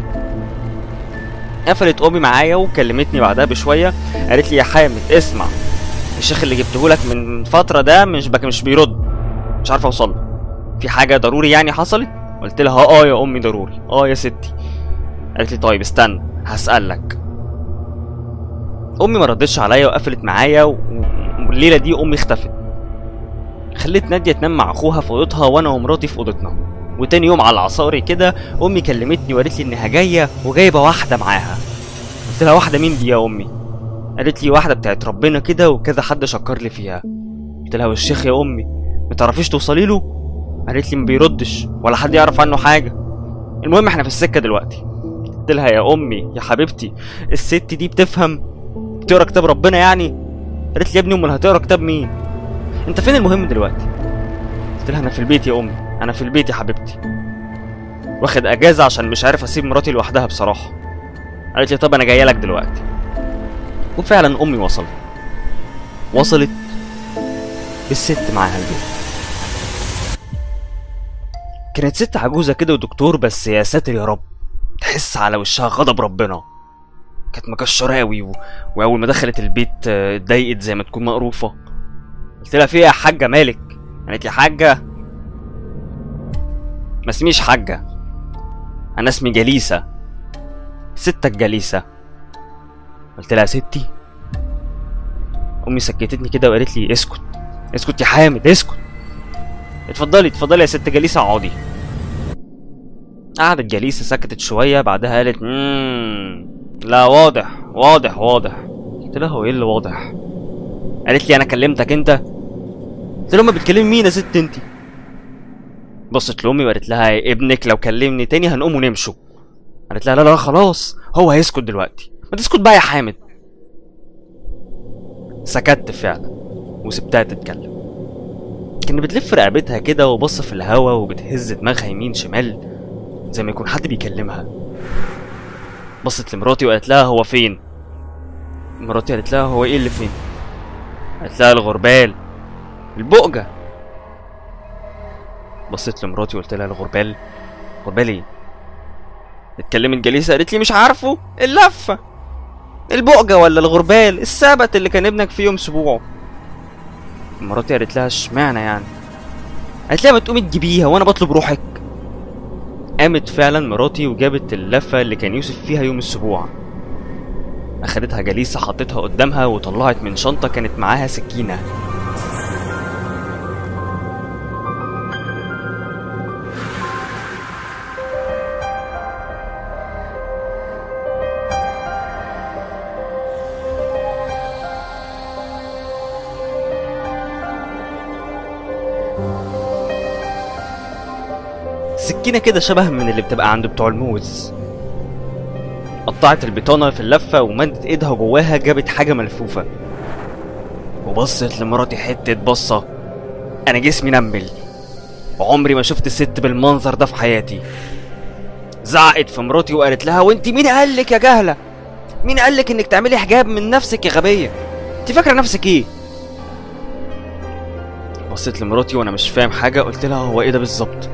قفلت امي معايا وكلمتني بعدها بشويه قالت لي يا حامد اسمع الشيخ اللي جبته لك من فتره ده مش بك مش بيرد مش عارف اوصل له في حاجه ضروري يعني حصلت قلت لها اه يا امي ضروري اه يا ستي قالت لي طيب استنى هسالك امي ما ردتش عليا وقفلت معايا و- والليله دي امي اختفت خليت ناديه تنام مع اخوها في اوضتها وانا ومراتي في اوضتنا وتاني يوم على العصاري كده امي كلمتني وقالت لي انها جايه وجايبه واحده معاها قلت لها واحده مين دي يا امي قالت لي واحده بتاعت ربنا كده وكذا حد شكر لي فيها قلت لها والشيخ يا امي ما تعرفيش توصلي له قالت لي ما بيردش ولا حد يعرف عنه حاجه المهم احنا في السكه دلوقتي قلت لها يا امي يا حبيبتي الست دي بتفهم بتقرا كتاب ربنا يعني قالت لي يا ابني امال هتقرا كتاب مين انت فين المهم دلوقتي قلت لها انا في البيت يا امي انا في البيت يا حبيبتي واخد اجازه عشان مش عارف اسيب مراتي لوحدها بصراحه قالت لي طب انا جايه لك دلوقتي وفعلا امي وصلت وصلت بالست معاها البيت كانت ست عجوزه كده ودكتور بس يا ساتر يا رب تحس على وشها غضب ربنا كانت مكشره قوي و... واول ما دخلت البيت آه، اتضايقت زي ما تكون مقروفه قلت لها في ايه يا حاجه مالك قالت لي حاجه ما اسميش حاجه انا اسمي جليسه ستك جليسه قلت لها ستي امي سكتتني كده وقالت لي اسكت اسكت يا حامد اسكت اتفضلي اتفضلي يا ست جليسه اقعدي قعدت جليسه سكتت شويه بعدها قالت امم لا واضح واضح واضح قلت لها هو ايه اللي واضح قالت لي انا كلمتك انت قلت لها ما بتكلمي مين يا ست انت بصت لامي وقالت لها ابنك لو كلمني تاني هنقوم ونمشوا قالت لها لا لا خلاص هو هيسكت دلوقتي ما تسكت بقى يا حامد سكت فعلا وسبتها تتكلم كانت بتلف رقبتها كده وبص في الهوا وبتهز دماغها يمين شمال زي ما يكون حد بيكلمها بصت لمراتي وقالت لها هو فين مراتي قالت لها هو ايه اللي فين قالت لها الغربال البؤجة بصيت لمراتي وقلت لها الغربال غربال ايه اتكلمت جليسة قالت لي مش عارفه اللفة البؤجة ولا الغربال السبت اللي كان ابنك فيه يوم سبوعه مراتي قالت لها اشمعنى يعني قالت لها ما تقومي تجيبيها وانا بطلب روحك قامت فعلا مراتي وجابت اللفة اللي كان يوسف فيها يوم السبوع أخدتها جليسة حطتها قدامها وطلعت من شنطة كانت معاها سكينة سكينة كده شبه من اللي بتبقى عند بتوع الموز قطعت البطانة في اللفة ومدت ايدها جواها جابت حاجة ملفوفة وبصت لمراتي حتة بصة أنا جسمي نمل وعمري ما شفت ست بالمنظر ده في حياتي زعقت في مراتي وقالت لها وانت مين قالك يا جهلة مين قالك انك تعملي حجاب من نفسك يا غبية انت فاكرة نفسك ايه بصيت لمراتي وانا مش فاهم حاجة قلت لها هو ايه ده بالظبط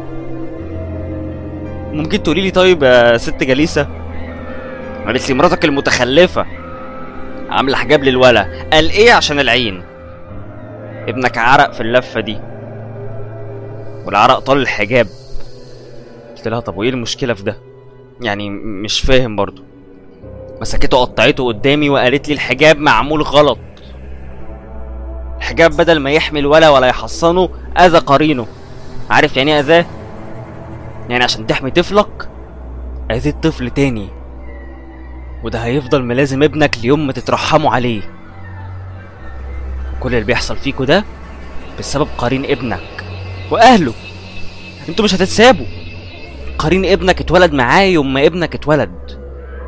ممكن تقولي لي طيب يا ست جليسة قالت لي مراتك المتخلفة عاملة حجاب للولا قال ايه عشان العين ابنك عرق في اللفة دي والعرق طال الحجاب قلت لها طب وايه المشكلة في ده يعني م- مش فاهم برضو مسكته قطعته قدامي وقالت لي الحجاب معمول غلط الحجاب بدل ما يحمل ولا ولا يحصنه اذى قرينه عارف يعني ايه اذاه يعني عشان تحمي طفلك اذيت طفل تاني وده هيفضل ملازم ابنك ليوم ما تترحموا عليه كل اللي بيحصل فيكوا ده بسبب قرين ابنك واهله انتوا مش هتتسابوا قرين ابنك اتولد معاه يوم ما ابنك اتولد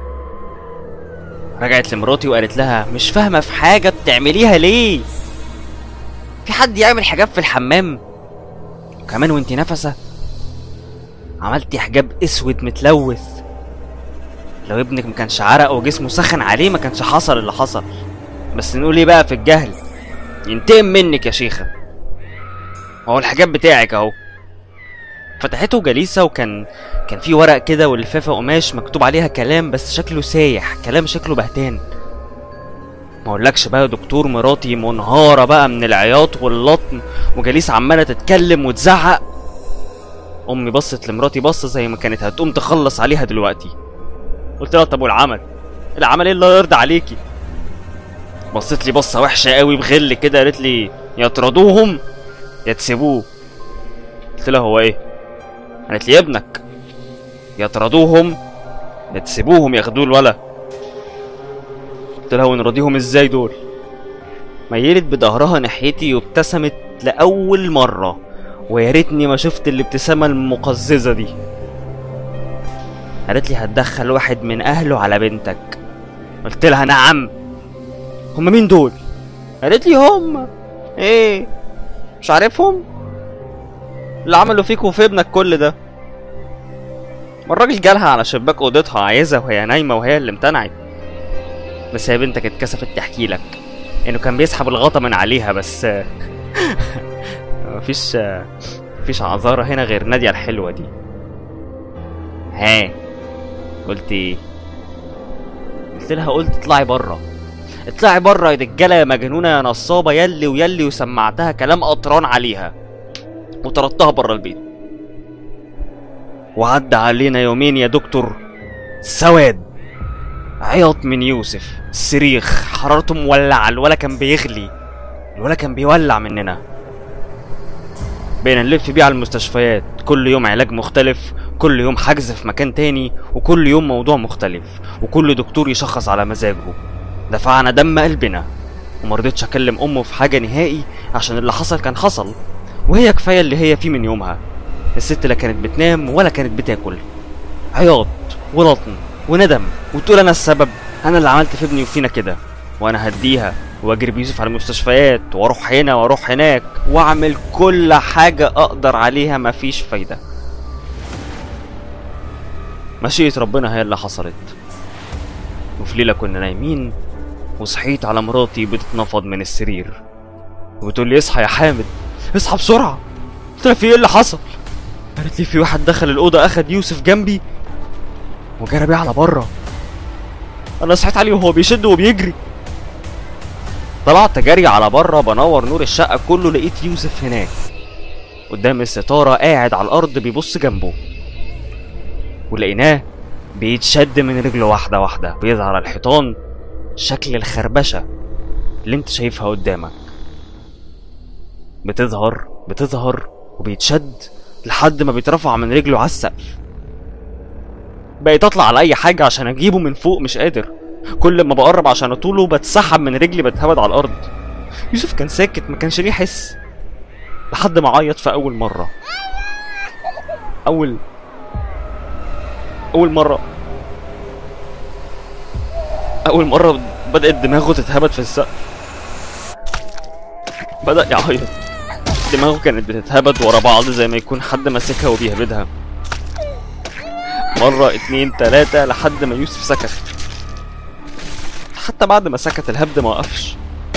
رجعت لمراتي وقالت لها مش فاهمه في حاجه بتعمليها ليه في حد يعمل حجاب في الحمام وكمان وانتي نفسه عملتي حجاب اسود متلوث لو ابنك ما كانش عرق وجسمه سخن عليه ما كانش حصل اللي حصل بس نقول ايه بقى في الجهل ينتقم منك يا شيخه هو الحجاب بتاعك اهو فتحته جليسة وكان كان في ورق كده واللفافة قماش مكتوب عليها كلام بس شكله سايح كلام شكله بهتان ما اقولكش بقى يا دكتور مراتي منهارة بقى من العياط واللطم وجليسة عمالة تتكلم وتزعق امي بصت لمراتي بصة زي ما كانت هتقوم تخلص عليها دلوقتي قلت لها طب والعمل العمل ايه اللي يرضى عليكي بصت لي بصة وحشة قوي بغل كده قالت لي يا ترضوهم يا تسيبوه قلت لها هو ايه قالت لي ابنك يا ترضوهم يا تسيبوهم ياخدوه الولا قلت لها ونرضيهم ازاي دول ميلت بظهرها ناحيتي وابتسمت لأول مرة ويا ريتني ما شفت الابتسامة المقززة دي قالت لي هتدخل واحد من أهله على بنتك قلت لها نعم هما مين دول قالت لي هما ايه مش عارفهم اللي عملوا فيك وفي ابنك كل ده ما الراجل جالها على شباك اوضتها عايزها وهي نايمه وهي اللي امتنعت بس هي بنتك اتكسفت تحكي لك انه كان بيسحب الغطا من عليها بس مفيش مفيش عذارة هنا غير نادية الحلوة دي ها قلت ايه قلت لها قلت اطلعي بره اطلعي بره يا دجاله يا مجنونه يا نصابه يلي ويلي وسمعتها كلام قطران عليها وطردتها بره البيت وعدى علينا يومين يا دكتور سواد عياط من يوسف صريخ حرارته مولعة الولا كان بيغلي الولا كان بيولع مننا بقينا نلف بيه على المستشفيات كل يوم علاج مختلف كل يوم حجز في مكان تاني وكل يوم موضوع مختلف وكل دكتور يشخص على مزاجه دفعنا دم قلبنا ومرضتش اكلم امه في حاجه نهائي عشان اللي حصل كان حصل وهي كفايه اللي هي فيه من يومها الست لا كانت بتنام ولا كانت بتاكل عياط ولطم وندم وتقول انا السبب انا اللي عملت في ابني وفينا كده وانا هديها واجري بيوسف على المستشفيات واروح هنا واروح هناك واعمل كل حاجه اقدر عليها مفيش فايده مشيئة ربنا هي اللي حصلت وفي ليلة كنا نايمين وصحيت على مراتي بتتنفض من السرير وبتقول لي اصحى يا حامد اصحى بسرعة قلت لها في ايه اللي حصل قالت لي في واحد دخل الأوضة أخد يوسف جنبي وجرى بيه على بره أنا صحيت عليه وهو بيشد وبيجري طلعت جري على بره بنور نور الشقة كله لقيت يوسف هناك قدام الستارة قاعد على الأرض بيبص جنبه ولقيناه بيتشد من رجله واحدة واحدة بيظهر على الحيطان شكل الخربشة اللي انت شايفها قدامك بتظهر بتظهر وبيتشد لحد ما بيترفع من رجله على السقف بقيت اطلع على اي حاجة عشان اجيبه من فوق مش قادر كل ما بقرب عشان اطوله بتسحب من رجلي بتهبد على الارض يوسف كان ساكت ما كانش ليه حس لحد ما عيط في اول مرة اول اول مرة اول مرة بدأت دماغه تتهبد في السقف بدأ يعيط دماغه كانت بتتهبد ورا بعض زي ما يكون حد ماسكها وبيهبدها مرة اتنين تلاتة لحد ما يوسف سكت حتى بعد ما سكت الهبد ما وقفش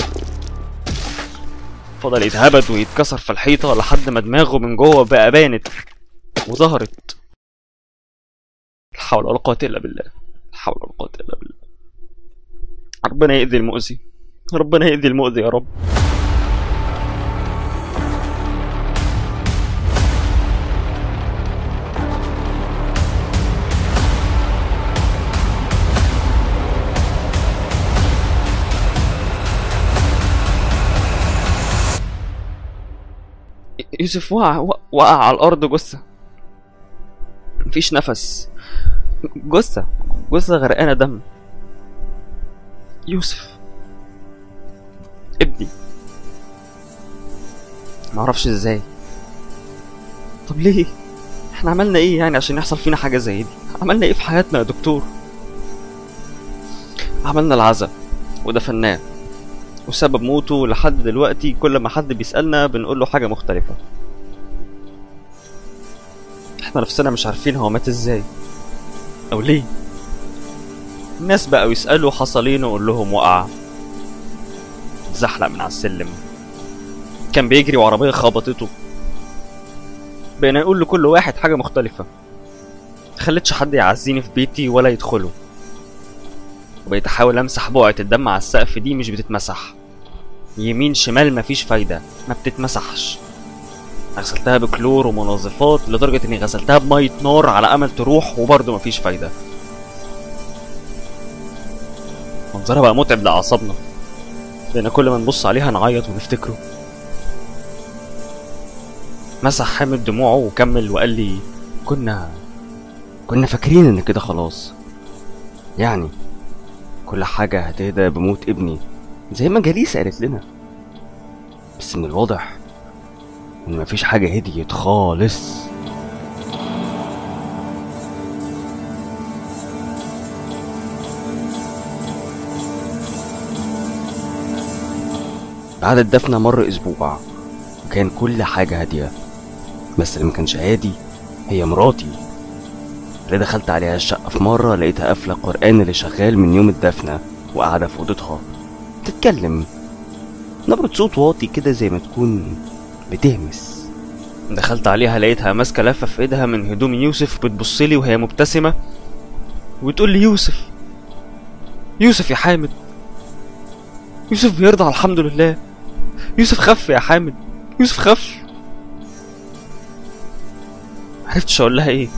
فضل يتهبد ويتكسر في الحيطة لحد ما دماغه من جوه بقى بانت وظهرت لا حول ولا قوة إلا بالله لا حول ولا قوة إلا بالله ربنا يأذي المؤذي ربنا يأذي المؤذي يا رب يوسف وقع وقع على الأرض جثة مفيش نفس جثة جثة غرقانة دم يوسف ابني معرفش ازاي طب ليه احنا عملنا ايه يعني عشان يحصل فينا حاجة زي دي عملنا ايه في حياتنا يا دكتور عملنا العزا ودفناه وسبب موته لحد دلوقتي كل ما حد بيسألنا بنقول له حاجة مختلفة احنا نفسنا مش عارفين هو مات ازاي او ليه الناس بقوا يسألوا حصل ايه نقول لهم وقع اتزحلق من على السلم كان بيجري وعربية خبطته بقينا نقول لكل واحد حاجة مختلفة مخلتش حد يعزيني في بيتي ولا يدخله وبقيت احاول امسح بقعة الدم على السقف دي مش بتتمسح يمين شمال مفيش فايدة ما بتتمسحش غسلتها بكلور ومنظفات لدرجة اني غسلتها بمية نار على امل تروح وبرضه مفيش فايدة منظرها بقى متعب لأعصابنا لأن كل ما نبص عليها نعيط ونفتكره مسح حامد دموعه وكمل وقال لي كنا كنا فاكرين ان كده خلاص يعني كل حاجة هتهدى بموت ابني زي ما جليسة قالت لنا بس من الواضح ان مفيش حاجة هديت خالص بعد الدفنة مر أسبوع وكان كل حاجة هادية بس اللي مكانش هادي هي مراتي اللي دخلت عليها الشقة في مرة لقيتها قافلة القرآن اللي شغال من يوم الدفنة وقاعدة في أوضتها تتكلم نبرة صوت واطي كده زي ما تكون بتهمس دخلت عليها لقيتها ماسكة لفة في ايدها من هدوم يوسف بتبصلي وهي مبتسمة وتقول لي يوسف يوسف يا حامد يوسف بيرضع الحمد لله يوسف خف يا حامد يوسف خف معرفتش اقول لها ايه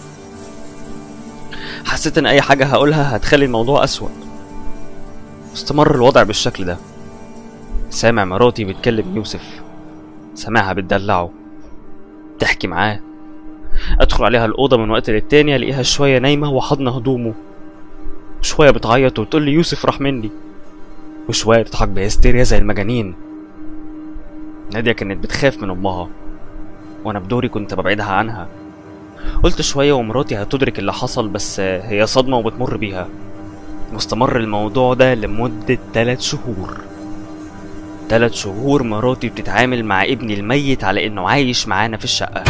حسيت ان اي حاجة هقولها هتخلي الموضوع اسوأ استمر الوضع بالشكل ده سامع مراتي بتكلم يوسف سامعها بتدلعه تحكي معاه ادخل عليها الاوضه من وقت للتاني الاقيها شويه نايمه وحاضنه هدومه شويه بتعيط وتقول لي يوسف راح مني وشويه تضحك بهستيريا زي المجانين ناديه كانت بتخاف من امها وانا بدوري كنت ببعدها عنها قلت شويه ومراتي هتدرك اللي حصل بس هي صدمه وبتمر بيها واستمر الموضوع ده لمدة تلات شهور تلات شهور مراتي بتتعامل مع ابني الميت على انه عايش معانا في الشقة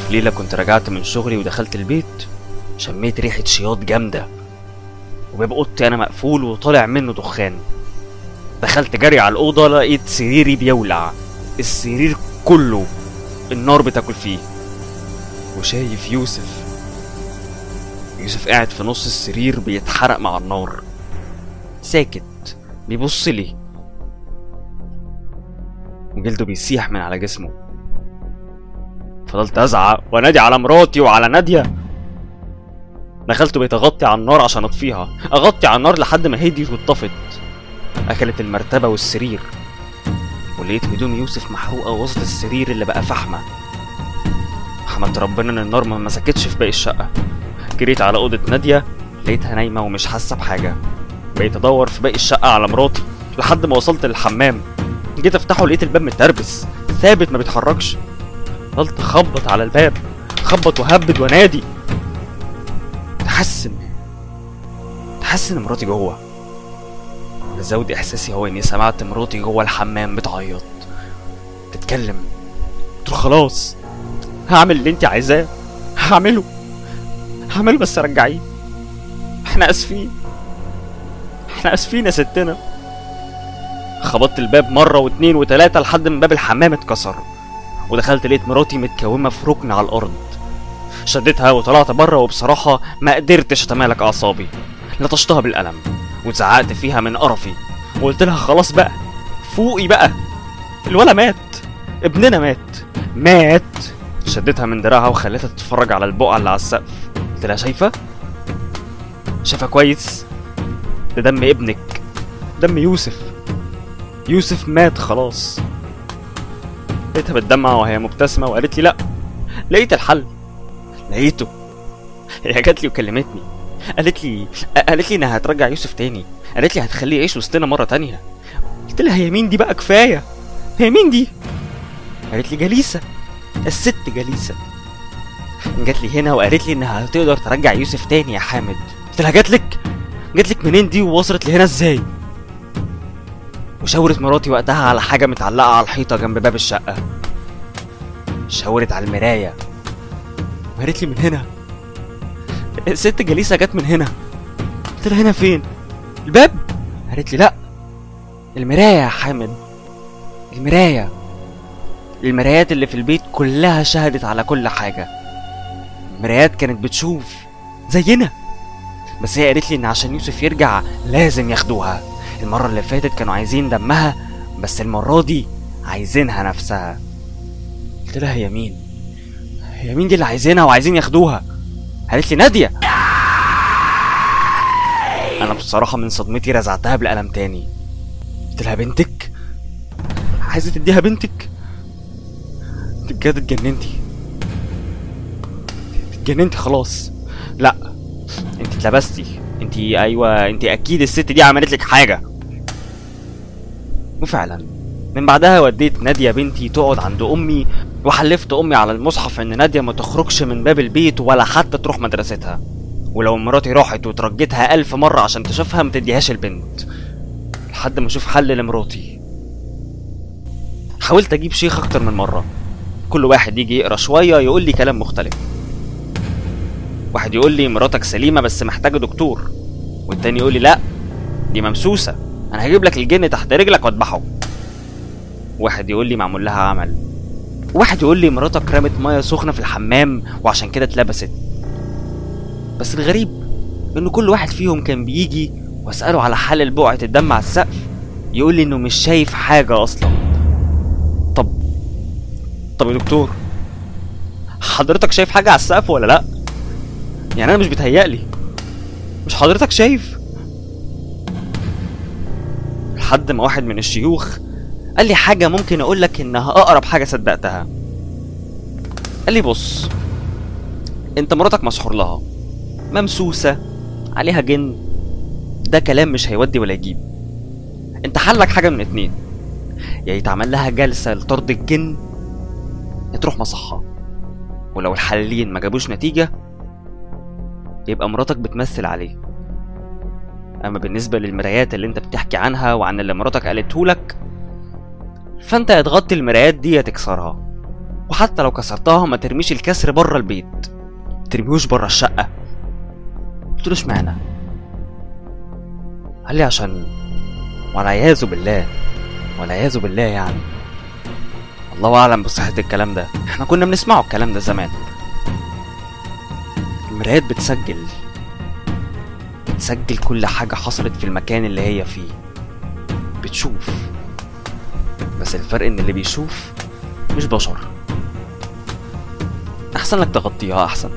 في ليلة كنت رجعت من شغلي ودخلت البيت شميت ريحة شياط جامدة وباب اوضتي انا مقفول وطالع منه دخان دخلت جري على الأوضة لقيت سريري بيولع السرير كله النار بتاكل فيه وشايف يوسف يوسف قاعد في نص السرير بيتحرق مع النار ساكت بيبص لي وجلده بيسيح من على جسمه فضلت ازعق وانادي على مراتي وعلى ناديه دخلت بقيت اغطي على النار عشان اطفيها اغطي على النار لحد ما هديت واتطفت اكلت المرتبه والسرير ولقيت هدوم يوسف محروقه وسط السرير اللي بقى فحمه حمدت ربنا ان النار ما مسكتش في باقي الشقه جريت على اوضه ناديه لقيتها نايمه ومش حاسه بحاجه بقيت ادور في باقي الشقه على مراتي لحد ما وصلت للحمام جيت افتحه لقيت الباب متربس ثابت ما بيتحركش فضلت اخبط على الباب خبط وهبد وانادي تحسن تحسن مراتي جوه زود احساسي هو اني سمعت مراتي جوه الحمام بتعيط تتكلم قلت له خلاص هعمل اللي انت عايزاه هعمله هعمله بس رجعيه احنا اسفين احنا اسفين يا ستنا خبطت الباب مرة واتنين وتلاتة لحد ما باب الحمام اتكسر ودخلت لقيت مراتي متكومة في ركن على الأرض شدتها وطلعت بره وبصراحة ما قدرتش أتمالك أعصابي لطشتها بالقلم وزعقت فيها من قرفي وقلت لها خلاص بقى فوقي بقى الولا مات ابننا مات مات شدتها من دراعها وخليتها تتفرج على البقعة اللي على السقف قلت لها شايفة شايفة كويس ده دم ابنك دم يوسف يوسف مات خلاص لقيتها بتدمع وهي مبتسمة وقالت لي لا لقيت الحل لقيته هي جات لي وكلمتني قالت لي قالت لي انها هترجع يوسف تاني قالت لي هتخليه يعيش وسطنا مرة تانية قلت لها هي مين دي بقى كفاية هي مين دي قالت لي جليسة الست جليسة جات لي هنا وقالت لي انها هتقدر ترجع يوسف تاني يا حامد قلت لها جات لك جات لك منين دي ووصلت لهنا ازاي وشاورت مراتي وقتها على حاجة متعلقة على الحيطة جنب باب الشقة شاورت على المراية وقالت لي من هنا الست جليسة جت من هنا قلت لها هنا فين الباب قالت لي لا المراية يا حامد المراية المرايات اللي في البيت كلها شهدت على كل حاجة المرايات كانت بتشوف زينا بس هي قالت لي ان عشان يوسف يرجع لازم ياخدوها المرة اللي فاتت كانوا عايزين دمها بس المرة دي عايزينها نفسها قلت لها هي مين هي مين دي اللي عايزينها وعايزين ياخدوها قالت لي نادية انا بصراحة من صدمتي رزعتها بالقلم تاني قلت لها بنتك عايزة تديها بنتك انت بجد اتجننتي اتجننتي خلاص لا انت اتلبستي انت ايوه انت اكيد الست دي عملت لك حاجه وفعلا من بعدها وديت نادية بنتي تقعد عند أمي وحلفت أمي على المصحف إن نادية ما تخرجش من باب البيت ولا حتى تروح مدرستها ولو مراتي راحت وترجتها ألف مرة عشان تشوفها ما تديهاش البنت لحد ما أشوف حل لمراتي حاولت أجيب شيخ أكتر من مرة كل واحد يجي يقرا شوية يقول لي كلام مختلف واحد يقول لي مراتك سليمة بس محتاجة دكتور والتاني يقول لي لا دي ممسوسة أنا هجيب لك الجن تحت رجلك وأذبحه واحد يقول لي معمول لها عمل واحد يقول لي مراتك رمت ميه سخنه في الحمام وعشان كده اتلبست بس الغريب ان كل واحد فيهم كان بيجي واساله على حل البقعه الدم على السقف يقول لي انه مش شايف حاجه اصلا طب طب يا دكتور حضرتك شايف حاجه على السقف ولا لا يعني انا مش بتهيألي مش حضرتك شايف لحد ما واحد من الشيوخ قال لي حاجة ممكن أقول لك إنها أقرب حاجة صدقتها. قال لي بص أنت مراتك مسحور لها ممسوسة عليها جن ده كلام مش هيودي ولا يجيب. أنت حلك حاجة من اتنين يا يتعمل لها جلسة لطرد الجن يا تروح مصحة ولو الحلين ما جابوش نتيجة يبقى مراتك بتمثل عليه أما بالنسبة للمرايات اللي أنت بتحكي عنها وعن اللي مراتك قالته لك فانت يا تغطي المرايات دي يا تكسرها وحتى لو كسرتها ما ترميش الكسر بره البيت ترميهوش بره الشقة قلت له اشمعنى قال لي عشان والعياذ بالله والعياذ بالله يعني الله اعلم بصحة الكلام ده احنا كنا بنسمعه الكلام ده زمان المرايات بتسجل بتسجل كل حاجة حصلت في المكان اللي هي فيه بتشوف بس الفرق ان اللي بيشوف مش بشر احسن لك تغطيها احسن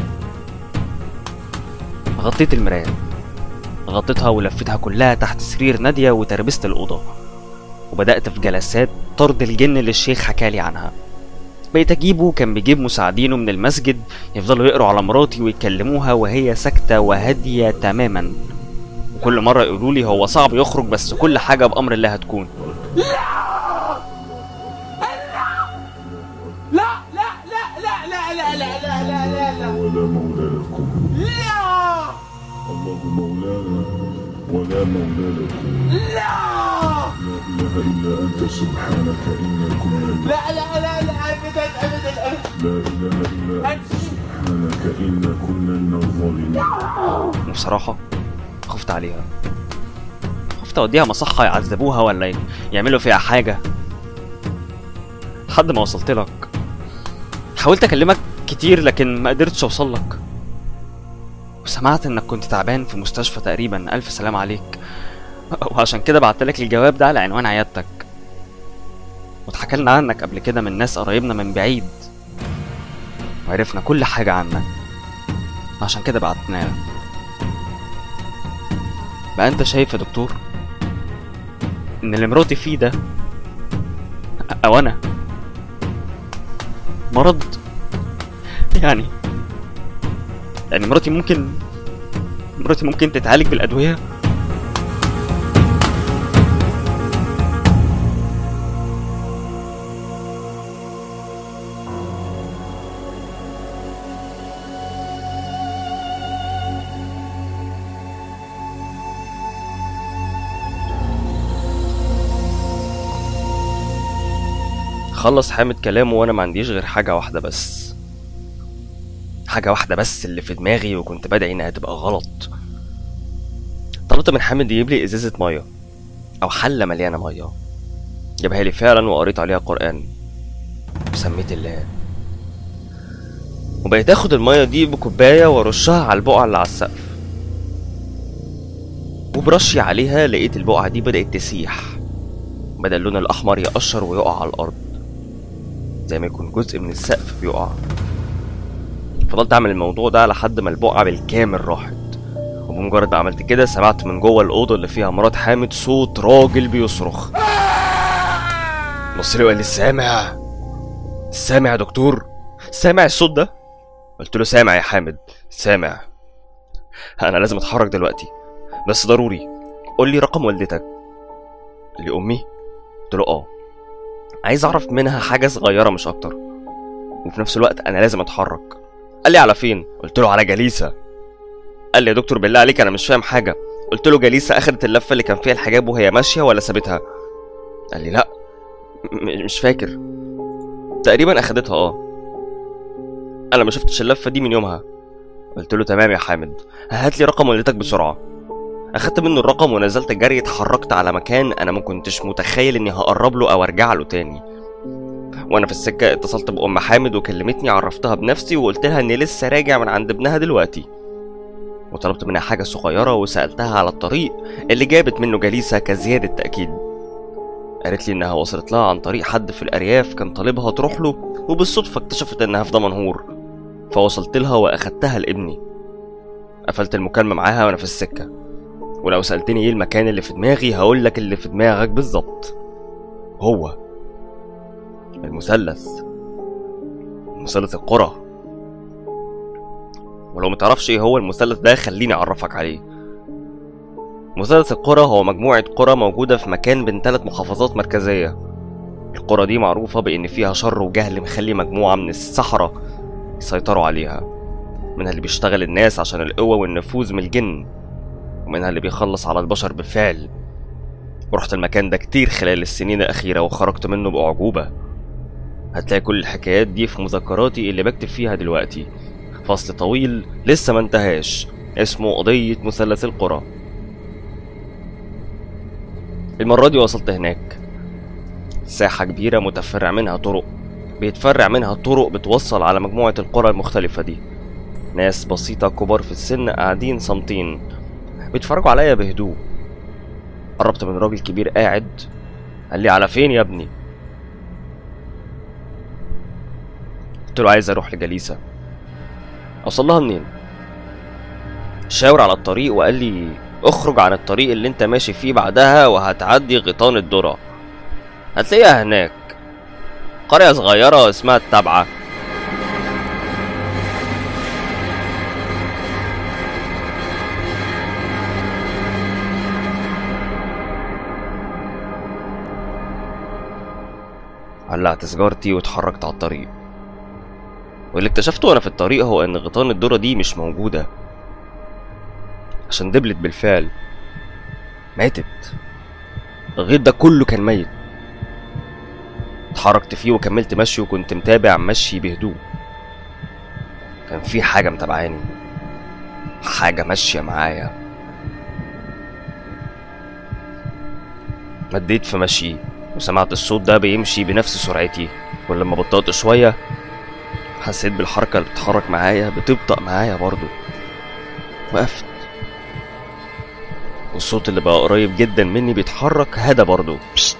غطيت المراية غطيتها ولفتها كلها تحت سرير نادية وتربست الأوضة وبدأت في جلسات طرد الجن اللي الشيخ حكالي عنها بقيت أجيبه كان بيجيب مساعدينه من المسجد يفضلوا يقروا على مراتي ويكلموها وهي ساكتة وهادية تماما وكل مرة يقولوا لي هو صعب يخرج بس كل حاجة بأمر الله هتكون لا لا لا لا لا لا لا لا لا لا لا ولا مولى لكم لا الله مولانا ولا مولى لكم لا لا إله إلا أنت سبحانك إنا كنا من- لا لا لا لا ابدا ابدا ابدا لا إله إلا أنت سبحانك إنا كنا من الظالمين وبصراحة خفت عليها خفت أوديها مصحة يعذبوها ولا ي- يعملوا فيها حاجة لحد ما وصلت لك حاولت أكلمك كتير لكن ما قدرتش أوصل لك وسمعت إنك كنت تعبان في مستشفى تقريبا ألف سلام عليك وعشان كده بعتلك الجواب ده على عنوان عيادتك واتحكى لنا عنك قبل كده من ناس قرايبنا من بعيد وعرفنا كل حاجة عنك عشان كده بعتنا لك بقى انت شايف يا دكتور ان اللي مراتي فيه ده او انا مرض يعني يعني مراتي ممكن مراتي ممكن تتعالج بالادويه خلص حامد كلامه وانا ما عنديش غير حاجه واحده بس حاجه واحده بس اللي في دماغي وكنت بدعي انها تبقى غلط طلبت من حامد يجيب لي ازازه ميه او حله مليانه ميه جابها لي فعلا وقريت عليها قران وسميت الله وبقيت اخد الميه دي بكوبايه وارشها على البقعه اللي على السقف وبرشي عليها لقيت البقعه دي بدات تسيح بدأ اللون الأحمر يقشر ويقع على الأرض زي ما يكون جزء من السقف بيقع فضلت أعمل الموضوع ده لحد ما البقعة بالكامل راحت وبمجرد ما عملت كده سمعت من جوه الأوضة اللي فيها مرات حامد صوت راجل بيصرخ بص لي وقال لي سامع سامع يا دكتور سامع الصوت ده قلت له سامع يا حامد سامع انا لازم اتحرك دلوقتي بس ضروري قول لي رقم والدتك قال لي امي قلت له اه عايز اعرف منها حاجه صغيره مش اكتر وفي نفس الوقت انا لازم اتحرك قال لي على فين قلت له على جليسه قال لي يا دكتور بالله عليك انا مش فاهم حاجه قلت له جليسه اخدت اللفه اللي كان فيها الحجاب وهي ماشيه ولا سابتها قال لي لا م- مش فاكر تقريبا اخدتها اه انا ما شفتش اللفه دي من يومها قلت له تمام يا حامد هات لي رقم والدتك بسرعه اخدت منه الرقم ونزلت جري اتحركت على مكان انا ما كنتش متخيل اني هقرب له او ارجع له تاني وانا في السكه اتصلت بام حامد وكلمتني عرفتها بنفسي وقلت لها اني لسه راجع من عند ابنها دلوقتي وطلبت منها حاجه صغيره وسالتها على الطريق اللي جابت منه جليسه كزياده تاكيد قالت لي انها وصلت لها عن طريق حد في الارياف كان طالبها تروح له وبالصدفه اكتشفت انها في دمنهور فوصلت لها واخدتها لابني قفلت المكالمه معاها وانا في السكه ولو سألتني ايه المكان اللي في دماغي هقول لك اللي في دماغك بالظبط هو المثلث مثلث القرى ولو متعرفش ايه هو المثلث ده خليني اعرفك عليه مثلث القرى هو مجموعة قرى موجودة في مكان بين ثلاث محافظات مركزية القرى دي معروفة بإن فيها شر وجهل مخلي مجموعة من السحرة يسيطروا عليها منها اللي بيشتغل الناس عشان القوة والنفوذ من الجن ومنها اللي بيخلص على البشر بالفعل ورحت المكان ده كتير خلال السنين الأخيرة وخرجت منه بأعجوبة هتلاقي كل الحكايات دي في مذكراتي اللي بكتب فيها دلوقتي فصل طويل لسه ما انتهاش اسمه قضية مثلث القرى المرة دي وصلت هناك ساحة كبيرة متفرع منها طرق بيتفرع منها طرق بتوصل على مجموعة القرى المختلفة دي ناس بسيطة كبار في السن قاعدين صامتين بيتفرجوا عليا بهدوء قربت من راجل كبير قاعد قال لي على فين يا ابني قلت له عايز اروح لجليسة اوصل لها منين شاور على الطريق وقال لي اخرج عن الطريق اللي انت ماشي فيه بعدها وهتعدي غيطان الذرة هتلاقيها هناك قرية صغيرة اسمها التبعة قلعت سيجارتي واتحركت على الطريق واللي اكتشفته وانا في الطريق هو ان غيطان الذرة دي مش موجودة عشان دبلت بالفعل ماتت الغيط ده كله كان ميت اتحركت فيه وكملت مشي وكنت متابع مشي بهدوء كان في حاجة متابعاني حاجة ماشية معايا مديت في مشي وسمعت الصوت ده بيمشي بنفس سرعتي ولما بطأت شوية حسيت بالحركة اللي بتتحرك معايا بتبطأ معايا برضو وقفت والصوت اللي بقى قريب جدا مني بيتحرك هدى برضو بست.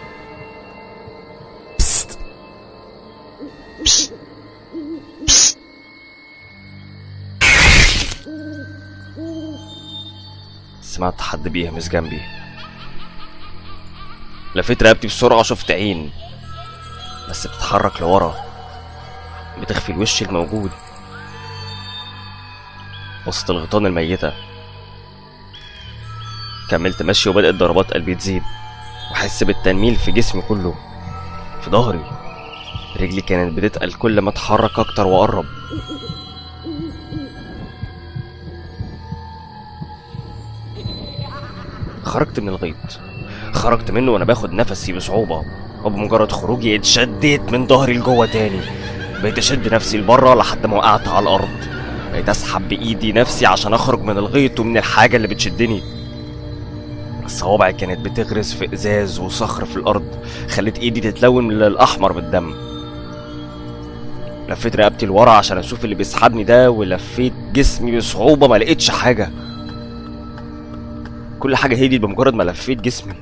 بست. بست. بست. سمعت حد بيهمس جنبي لفيت رقبتي بسرعة شفت عين بس بتتحرك لورا بتخفي الوش الموجود وسط الغيطان الميتة كملت مشي وبدأت ضربات قلبي تزيد وأحس بالتنميل في جسمي كله في ظهري رجلي كانت بتتقل كل ما اتحرك أكتر وأقرب خرجت من الغيط خرجت منه وانا باخد نفسي بصعوبة وبمجرد خروجي اتشديت من ظهري لجوه تاني بقيت اشد نفسي لبره لحد ما وقعت على الارض بقيت اسحب بايدي نفسي عشان اخرج من الغيط ومن الحاجة اللي بتشدني صوابعي كانت بتغرز في ازاز وصخر في الارض خلت ايدي تتلون للاحمر بالدم لفيت رقبتي لورا عشان اشوف اللي بيسحبني ده ولفيت جسمي بصعوبة ما لقيتش حاجة كل حاجة هديت بمجرد ما لفيت جسمي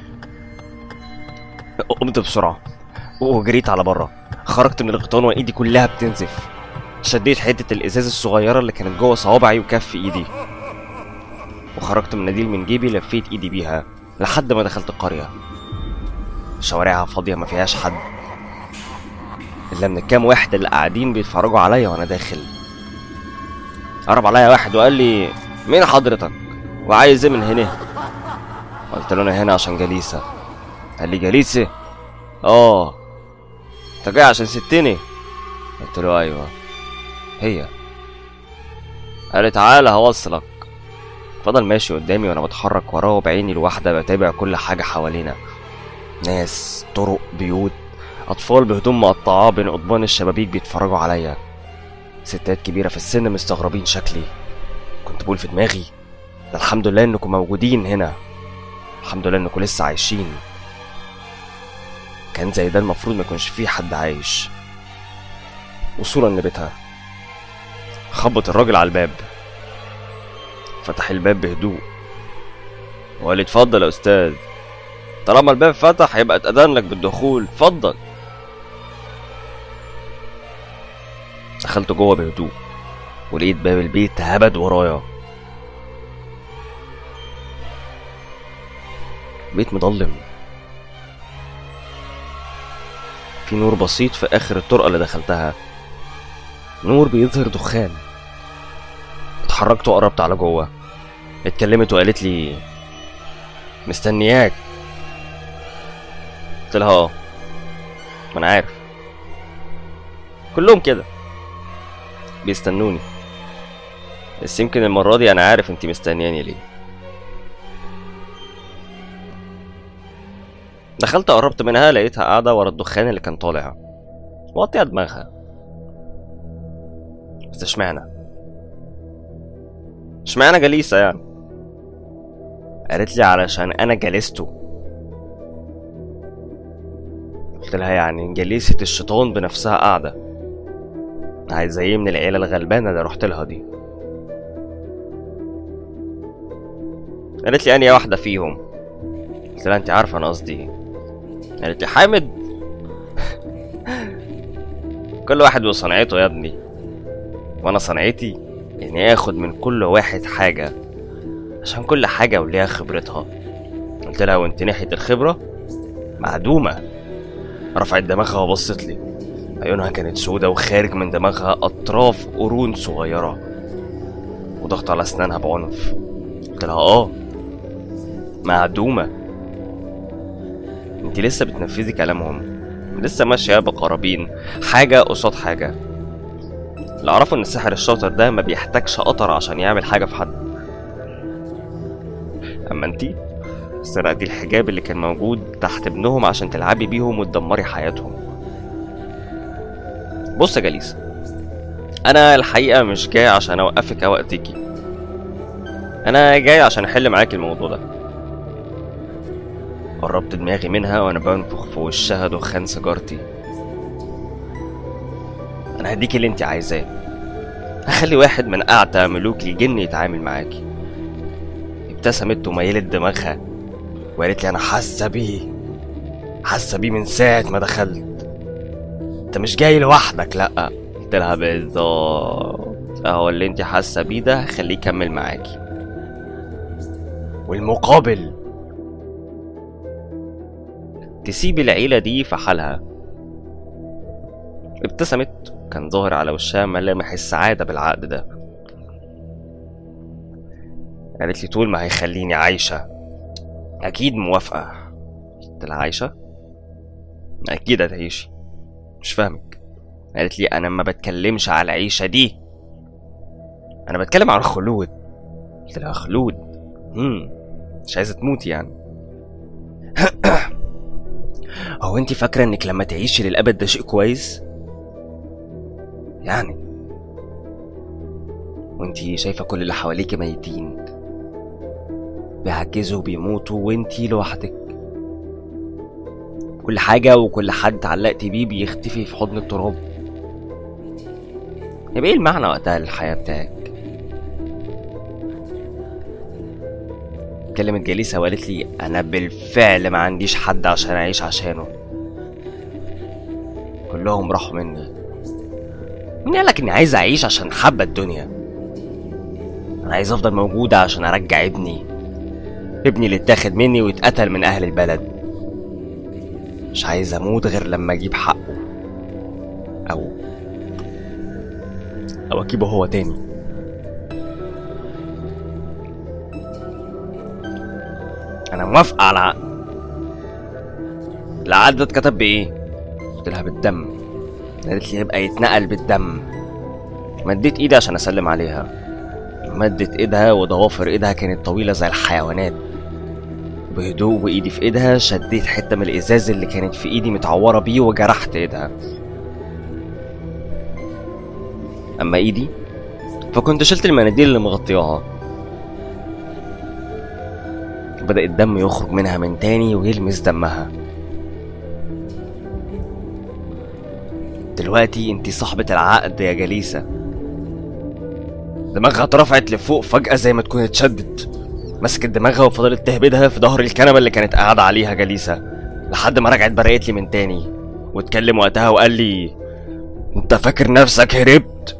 قمت بسرعة وجريت على بره خرجت من الغيطان وايدي كلها بتنزف شديت حتة الازاز الصغيرة اللي كانت جوه صوابعي وكف ايدي وخرجت من نديل من جيبي لفيت ايدي بيها لحد ما دخلت القرية شوارعها فاضية ما فيهاش حد إلا من الكام واحد اللي قاعدين بيتفرجوا عليا وأنا داخل قرب عليا واحد وقال لي مين حضرتك وعايز ايه من هنا قلت له انا هنا عشان جليسة قال لي جليسة اه انت جاي عشان ستني قلت له ايوه هي قال لي تعالى هوصلك فضل ماشي قدامي وانا بتحرك وراه بعيني الواحدة بتابع كل حاجة حوالينا ناس طرق بيوت اطفال بهدوم مقطعاه بين قضبان الشبابيك بيتفرجوا عليا ستات كبيرة في السن مستغربين شكلي كنت بقول في دماغي ده الحمد لله انكم موجودين هنا الحمد لله انكم لسه عايشين كان زي ده المفروض ما يكونش فيه حد عايش وصولا لبيتها خبط الراجل على الباب فتح الباب بهدوء وقال لي اتفضل يا استاذ طالما الباب فتح يبقى اتأذن لك بالدخول اتفضل دخلت جوه بهدوء ولقيت باب البيت هبد ورايا بيت مضلم في نور بسيط في آخر الطرقة اللي دخلتها نور بيظهر دخان اتحركت وقربت على جوه اتكلمت وقالت لي مستنياك قلت لها اه ما انا عارف كلهم كده بيستنوني بس يمكن المرة دي انا عارف انتي مستنياني ليه دخلت قربت منها لقيتها قاعدة ورا الدخان اللي كان طالع وطيها دماغها بس اشمعنى اشمعنى جليسة يعني قالت لي علشان انا جلسته قلت لها يعني جليسة الشيطان بنفسها قاعدة عايزة ايه من العيلة الغلبانة اللي رحت لها دي قالت لي انهي واحدة فيهم قلت لها انت عارفة انا قصدي ايه قالت لي حامد كل واحد وصنعته يا ابني وانا صنعتي اني اخد من كل واحد حاجة عشان كل حاجة وليها خبرتها قلت لها وانت ناحية الخبرة معدومة رفعت دماغها وبصت لي عيونها كانت سودة وخارج من دماغها أطراف قرون صغيرة وضغط على أسنانها بعنف قلت لها آه معدومة انت لسه بتنفذي كلامهم لسه ماشية بقرابين حاجة قصاد حاجة اللي أعرفه إن الساحر الشاطر ده ما بيحتاجش قطر عشان يعمل حاجة في حد أما انتي سرقتي الحجاب اللي كان موجود تحت ابنهم عشان تلعبي بيهم وتدمري حياتهم بص يا جليس انا الحقيقه مش جاي عشان اوقفك او اذيكي انا جاي عشان احل معاكي الموضوع ده قربت دماغي منها وانا بنفخ في وشها دخان سيجارتي انا هديكي اللي انت عايزاه هخلي واحد من اعتى ملوك الجن يتعامل معاكي ابتسمت وميلت دماغها وقالت لي انا حاسه بيه حاسه بيه من ساعه ما دخلت انت مش جاي لوحدك لا قلت لها بالظبط اهو اللي انت حاسه بيه ده هخليه يكمل معاكي والمقابل تسيب العيلة دي في حالها ابتسمت كان ظاهر على وشها ملامح السعادة بالعقد ده قالت لي طول ما هيخليني عايشة أكيد موافقة قلت لها عايشة أكيد هتعيشي مش فاهمك قالت لي أنا ما بتكلمش على العيشة دي أنا بتكلم عن الخلود قلت لها خلود مم. مش عايزة تموتي يعني هو انت فاكرة انك لما تعيشي للأبد ده شيء كويس؟ يعني وانت شايفة كل اللي حواليك ميتين بيعجزوا وبيموتوا وانتي لوحدك كل حاجة وكل حد اتعلقتي بيه بيختفي في حضن التراب يبقى ايه المعنى وقتها للحياة بتاعك؟ كلمت جليسة وقالت لي أنا بالفعل ما عنديش حد عشان أعيش عشانه كلهم راحوا مني مين قالك إني عايز أعيش عشان حابة الدنيا أنا عايز أفضل موجودة عشان أرجع ابني ابني اللي اتاخد مني واتقتل من أهل البلد مش عايز أموت غير لما أجيب حقه أو أو أجيبه هو تاني انا موافقه على العقد العقد ده اتكتب بايه قلت لها بالدم قالت لي يبقى يتنقل بالدم مديت ايدي عشان اسلم عليها مدت ايدها وضوافر ايدها كانت طويله زي الحيوانات بهدوء وايدي في ايدها شديت حته من الازاز اللي كانت في ايدي متعوره بيه وجرحت ايدها اما ايدي فكنت شلت المناديل اللي مغطياها بدأ الدم يخرج منها من تاني ويلمس دمها دلوقتي انتي صاحبة العقد يا جليسة دماغها اترفعت لفوق فجأة زي ما تكون اتشدت مسكت دماغها وفضلت تهبدها في ظهر الكنبة اللي كانت قاعدة عليها جليسة لحد ما رجعت برقت لي من تاني واتكلم وقتها وقال لي انت فاكر نفسك هربت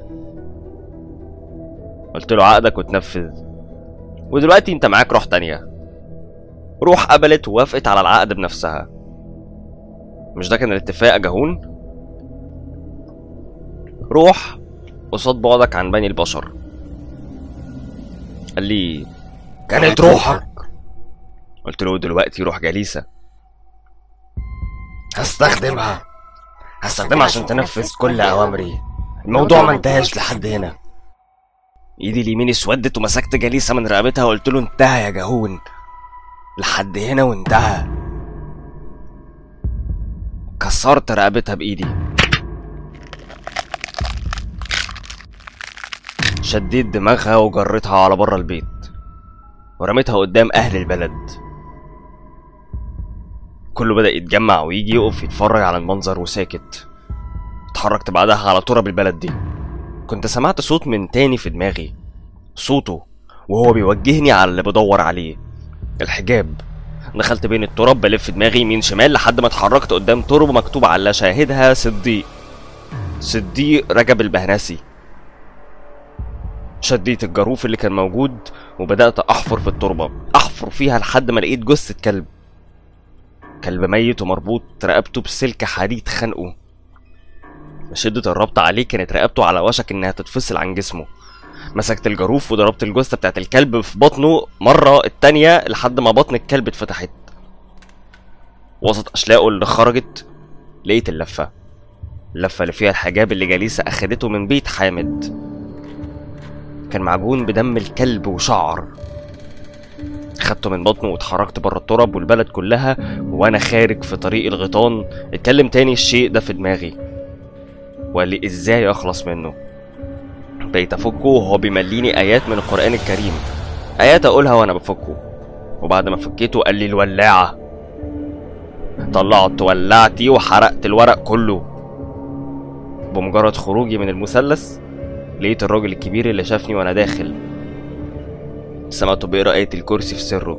قلت له عقدك وتنفذ ودلوقتي انت معاك روح تانية روح قبلت ووافقت على العقد بنفسها مش ده كان الاتفاق يا جهون روح قصاد بعدك عن بني البشر قال لي كانت روحك قلت له دلوقتي روح جليسة هستخدمها هستخدمها عشان تنفذ كل أوامري الموضوع ما انتهاش لحد هنا ايدي اليمين اسودت ومسكت جليسة من رقبتها وقلت له انتهى يا جهون لحد هنا وانتهى كسرت رقبتها بايدي شديت دماغها وجريتها على بره البيت ورميتها قدام أهل البلد كله بدأ يتجمع ويجي يقف يتفرج على المنظر وساكت اتحركت بعدها على تراب البلد دي كنت سمعت صوت من تاني في دماغي صوته وهو بيوجهني على اللي بدور عليه الحجاب دخلت بين التراب بلف دماغي يمين شمال لحد ما اتحركت قدام تربة مكتوب على شاهدها صديق صديق رجب البهنسي شديت الجاروف اللي كان موجود وبدأت أحفر في التربة أحفر فيها لحد ما لقيت جثة كلب كلب ميت ومربوط رقبته بسلك حديد خانقه من شدة الربط عليه كانت رقبته على وشك إنها تتفصل عن جسمه مسكت الجاروف وضربت الجثة بتاعت الكلب في بطنه مرة التانية لحد ما بطن الكلب اتفتحت وسط أشلاءه اللي خرجت لقيت اللفة اللفة اللي فيها الحجاب اللي جليسة أخدته من بيت حامد كان معجون بدم الكلب وشعر خدته من بطنه واتحركت بره التراب والبلد كلها وانا خارج في طريق الغيطان اتكلم تاني الشيء ده في دماغي وقال لي ازاي اخلص منه بقيت افكه وهو بيمليني ايات من القران الكريم ايات اقولها وانا بفكه وبعد ما فكيته قال لي الولاعه طلعت ولعتي وحرقت الورق كله بمجرد خروجي من المثلث لقيت الراجل الكبير اللي شافني وانا داخل سمعته بيقرا آية الكرسي في سره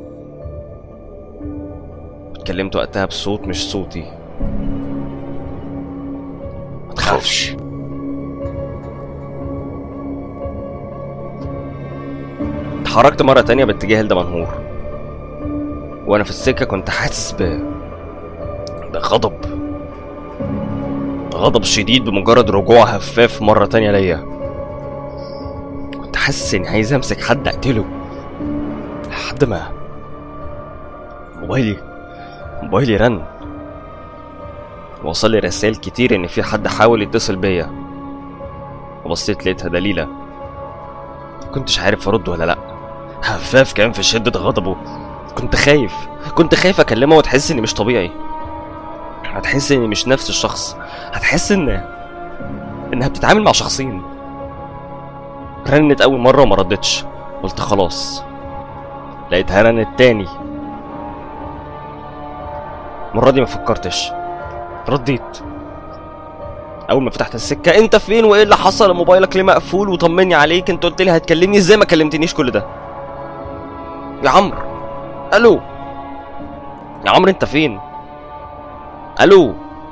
اتكلمت وقتها بصوت مش صوتي ما تخافش اتحركت مرة تانية باتجاه الدمنهور وانا في السكة كنت حاسس ب بغضب غضب شديد بمجرد رجوع هفاف مرة تانية ليا كنت حاسس اني عايز امسك حد اقتله لحد ما موبايلي موبايلي رن وصل لي رسائل كتير ان في حد حاول يتصل بيا وبصيت لقيتها دليلة كنتش عارف ارد ولا لا هفاف كان في شدة غضبه كنت خايف كنت خايف اكلمها وتحس اني مش طبيعي هتحس اني مش نفس الشخص هتحس ان انها بتتعامل مع شخصين رنت اول مرة وما ردتش قلت خلاص لقيتها رنت تاني المرة دي ما فكرتش رديت اول ما فتحت السكة انت فين وايه اللي حصل موبايلك ليه مقفول وطمني عليك انت قلت لي هتكلمني ازاي ما كلمتنيش كل ده يا عمرو الو يا عمرو انت فين الو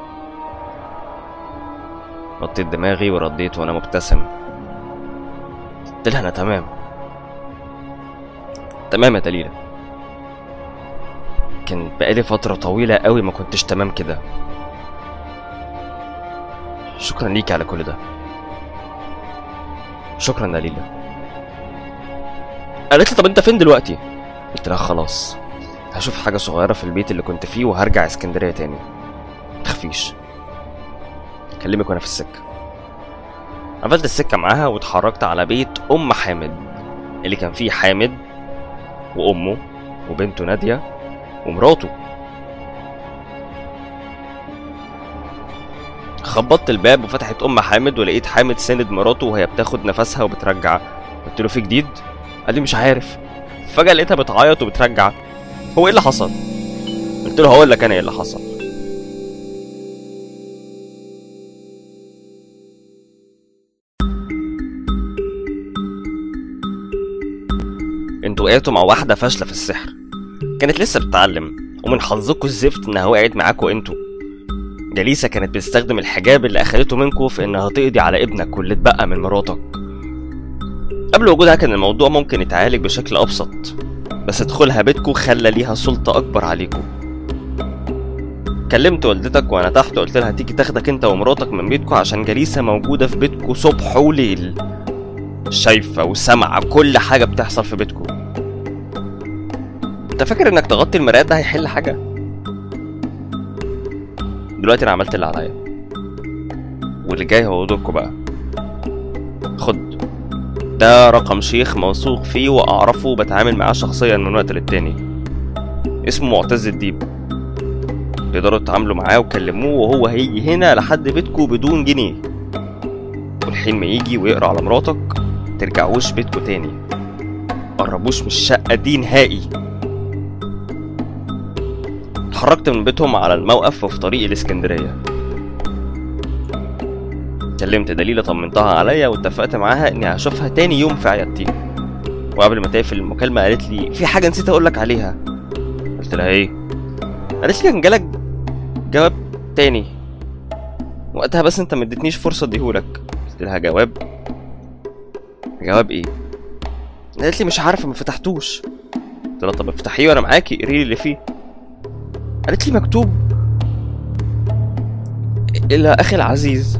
غطيت دماغي ورديت وانا مبتسم قلت لها انا تمام تمام يا دليلة كان بقالي فترة طويلة قوي ما كنتش تمام كده شكرا ليكي على كل ده شكرا يا ليلى قالت لي طب انت فين دلوقتي قلت لها خلاص هشوف حاجة صغيرة في البيت اللي كنت فيه وهرجع اسكندرية تاني متخافيش اكلمك وانا في السكة قفلت السكة معاها واتحركت على بيت أم حامد اللي كان فيه حامد وأمه وبنته نادية ومراته خبطت الباب وفتحت ام حامد ولقيت حامد ساند مراته وهي بتاخد نفسها وبترجع قلت له في جديد قال لي مش عارف فجاه لقيتها بتعيط وبترجع هو ايه اللي حصل قلت له هقول لك انا ايه اللي حصل انتوا وقعتوا مع واحده فاشله في السحر كانت لسه بتتعلم ومن حظكم الزفت انها وقعت معاكوا انتوا جليسة كانت بتستخدم الحجاب اللي أخدته منكم في إنها تقضي على ابنك واللي اتبقى من مراتك قبل وجودها كان الموضوع ممكن يتعالج بشكل أبسط بس دخولها بيتكم خلى ليها سلطة أكبر عليكم كلمت والدتك وأنا تحت قلت لها تيجي تاخدك أنت ومراتك من بيتكم عشان جليسة موجودة في بيتكم صبح وليل شايفة وسامعة كل حاجة بتحصل في بيتكم انت فاكر انك تغطي المراية ده هيحل حاجة؟ دلوقتي انا عملت اللي عليا واللي جاي هو دوركم بقى خد ده رقم شيخ موثوق فيه واعرفه وبتعامل معاه شخصيا من وقت للتاني اسمه معتز الديب تقدروا تتعاملوا معاه وكلموه وهو هيجي هنا لحد بيتكم بدون جنيه والحين ما يجي ويقرا على مراتك ترجعوش بيتكم تاني قربوش من الشقة دي نهائي اتحركت من بيتهم على الموقف وفي طريق الاسكندرية كلمت دليلة طمنتها عليا واتفقت معاها اني هشوفها تاني يوم في عيادتي وقبل ما تقفل المكالمة قالت لي في حاجة نسيت اقولك عليها قلت لها ايه قالت لي كان جالك جواب تاني وقتها بس انت مدتنيش فرصة اديهولك قلت لها جواب جواب ايه قالت لي مش عارفة ما فتحتوش قلت لها طب افتحيه وانا معاكي قري لي اللي فيه قالت لي مكتوب الى اخي العزيز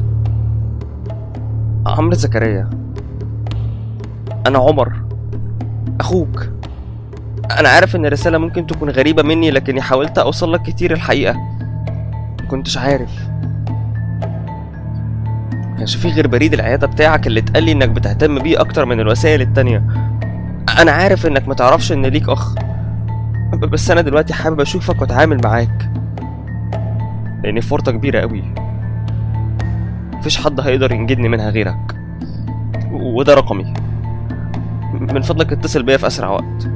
عمرو زكريا انا عمر اخوك انا عارف ان الرسالة ممكن تكون غريبة مني لكني حاولت اوصل لك كتير الحقيقة مكنتش عارف كانش في غير بريد العيادة بتاعك اللي اتقال لي انك بتهتم بيه اكتر من الوسائل التانية انا عارف انك متعرفش ان ليك اخ ب- بس انا دلوقتي حابب اشوفك واتعامل معاك لان فرصة كبيرة قوي مفيش حد هيقدر ينجدني منها غيرك و- وده رقمي من فضلك اتصل بيا في اسرع وقت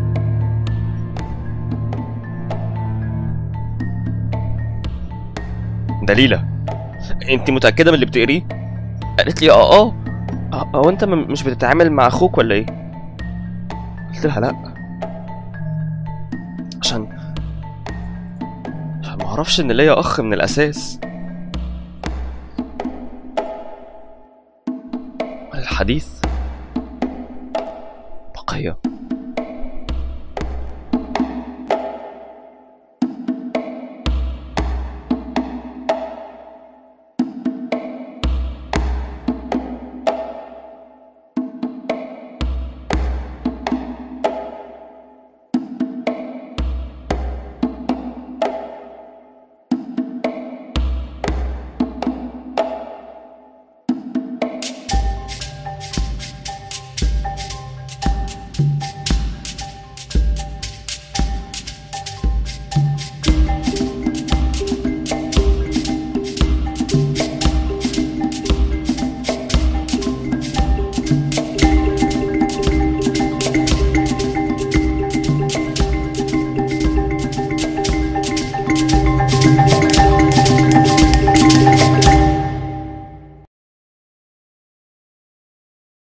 دليلة انت متأكدة من اللي بتقريه؟ قالت لي اه اه اه، هو انت م- مش بتتعامل مع اخوك ولا ايه؟ قلت لها لا عشان عشان ما اعرفش ان ليا اخ من الاساس الحديث بقيه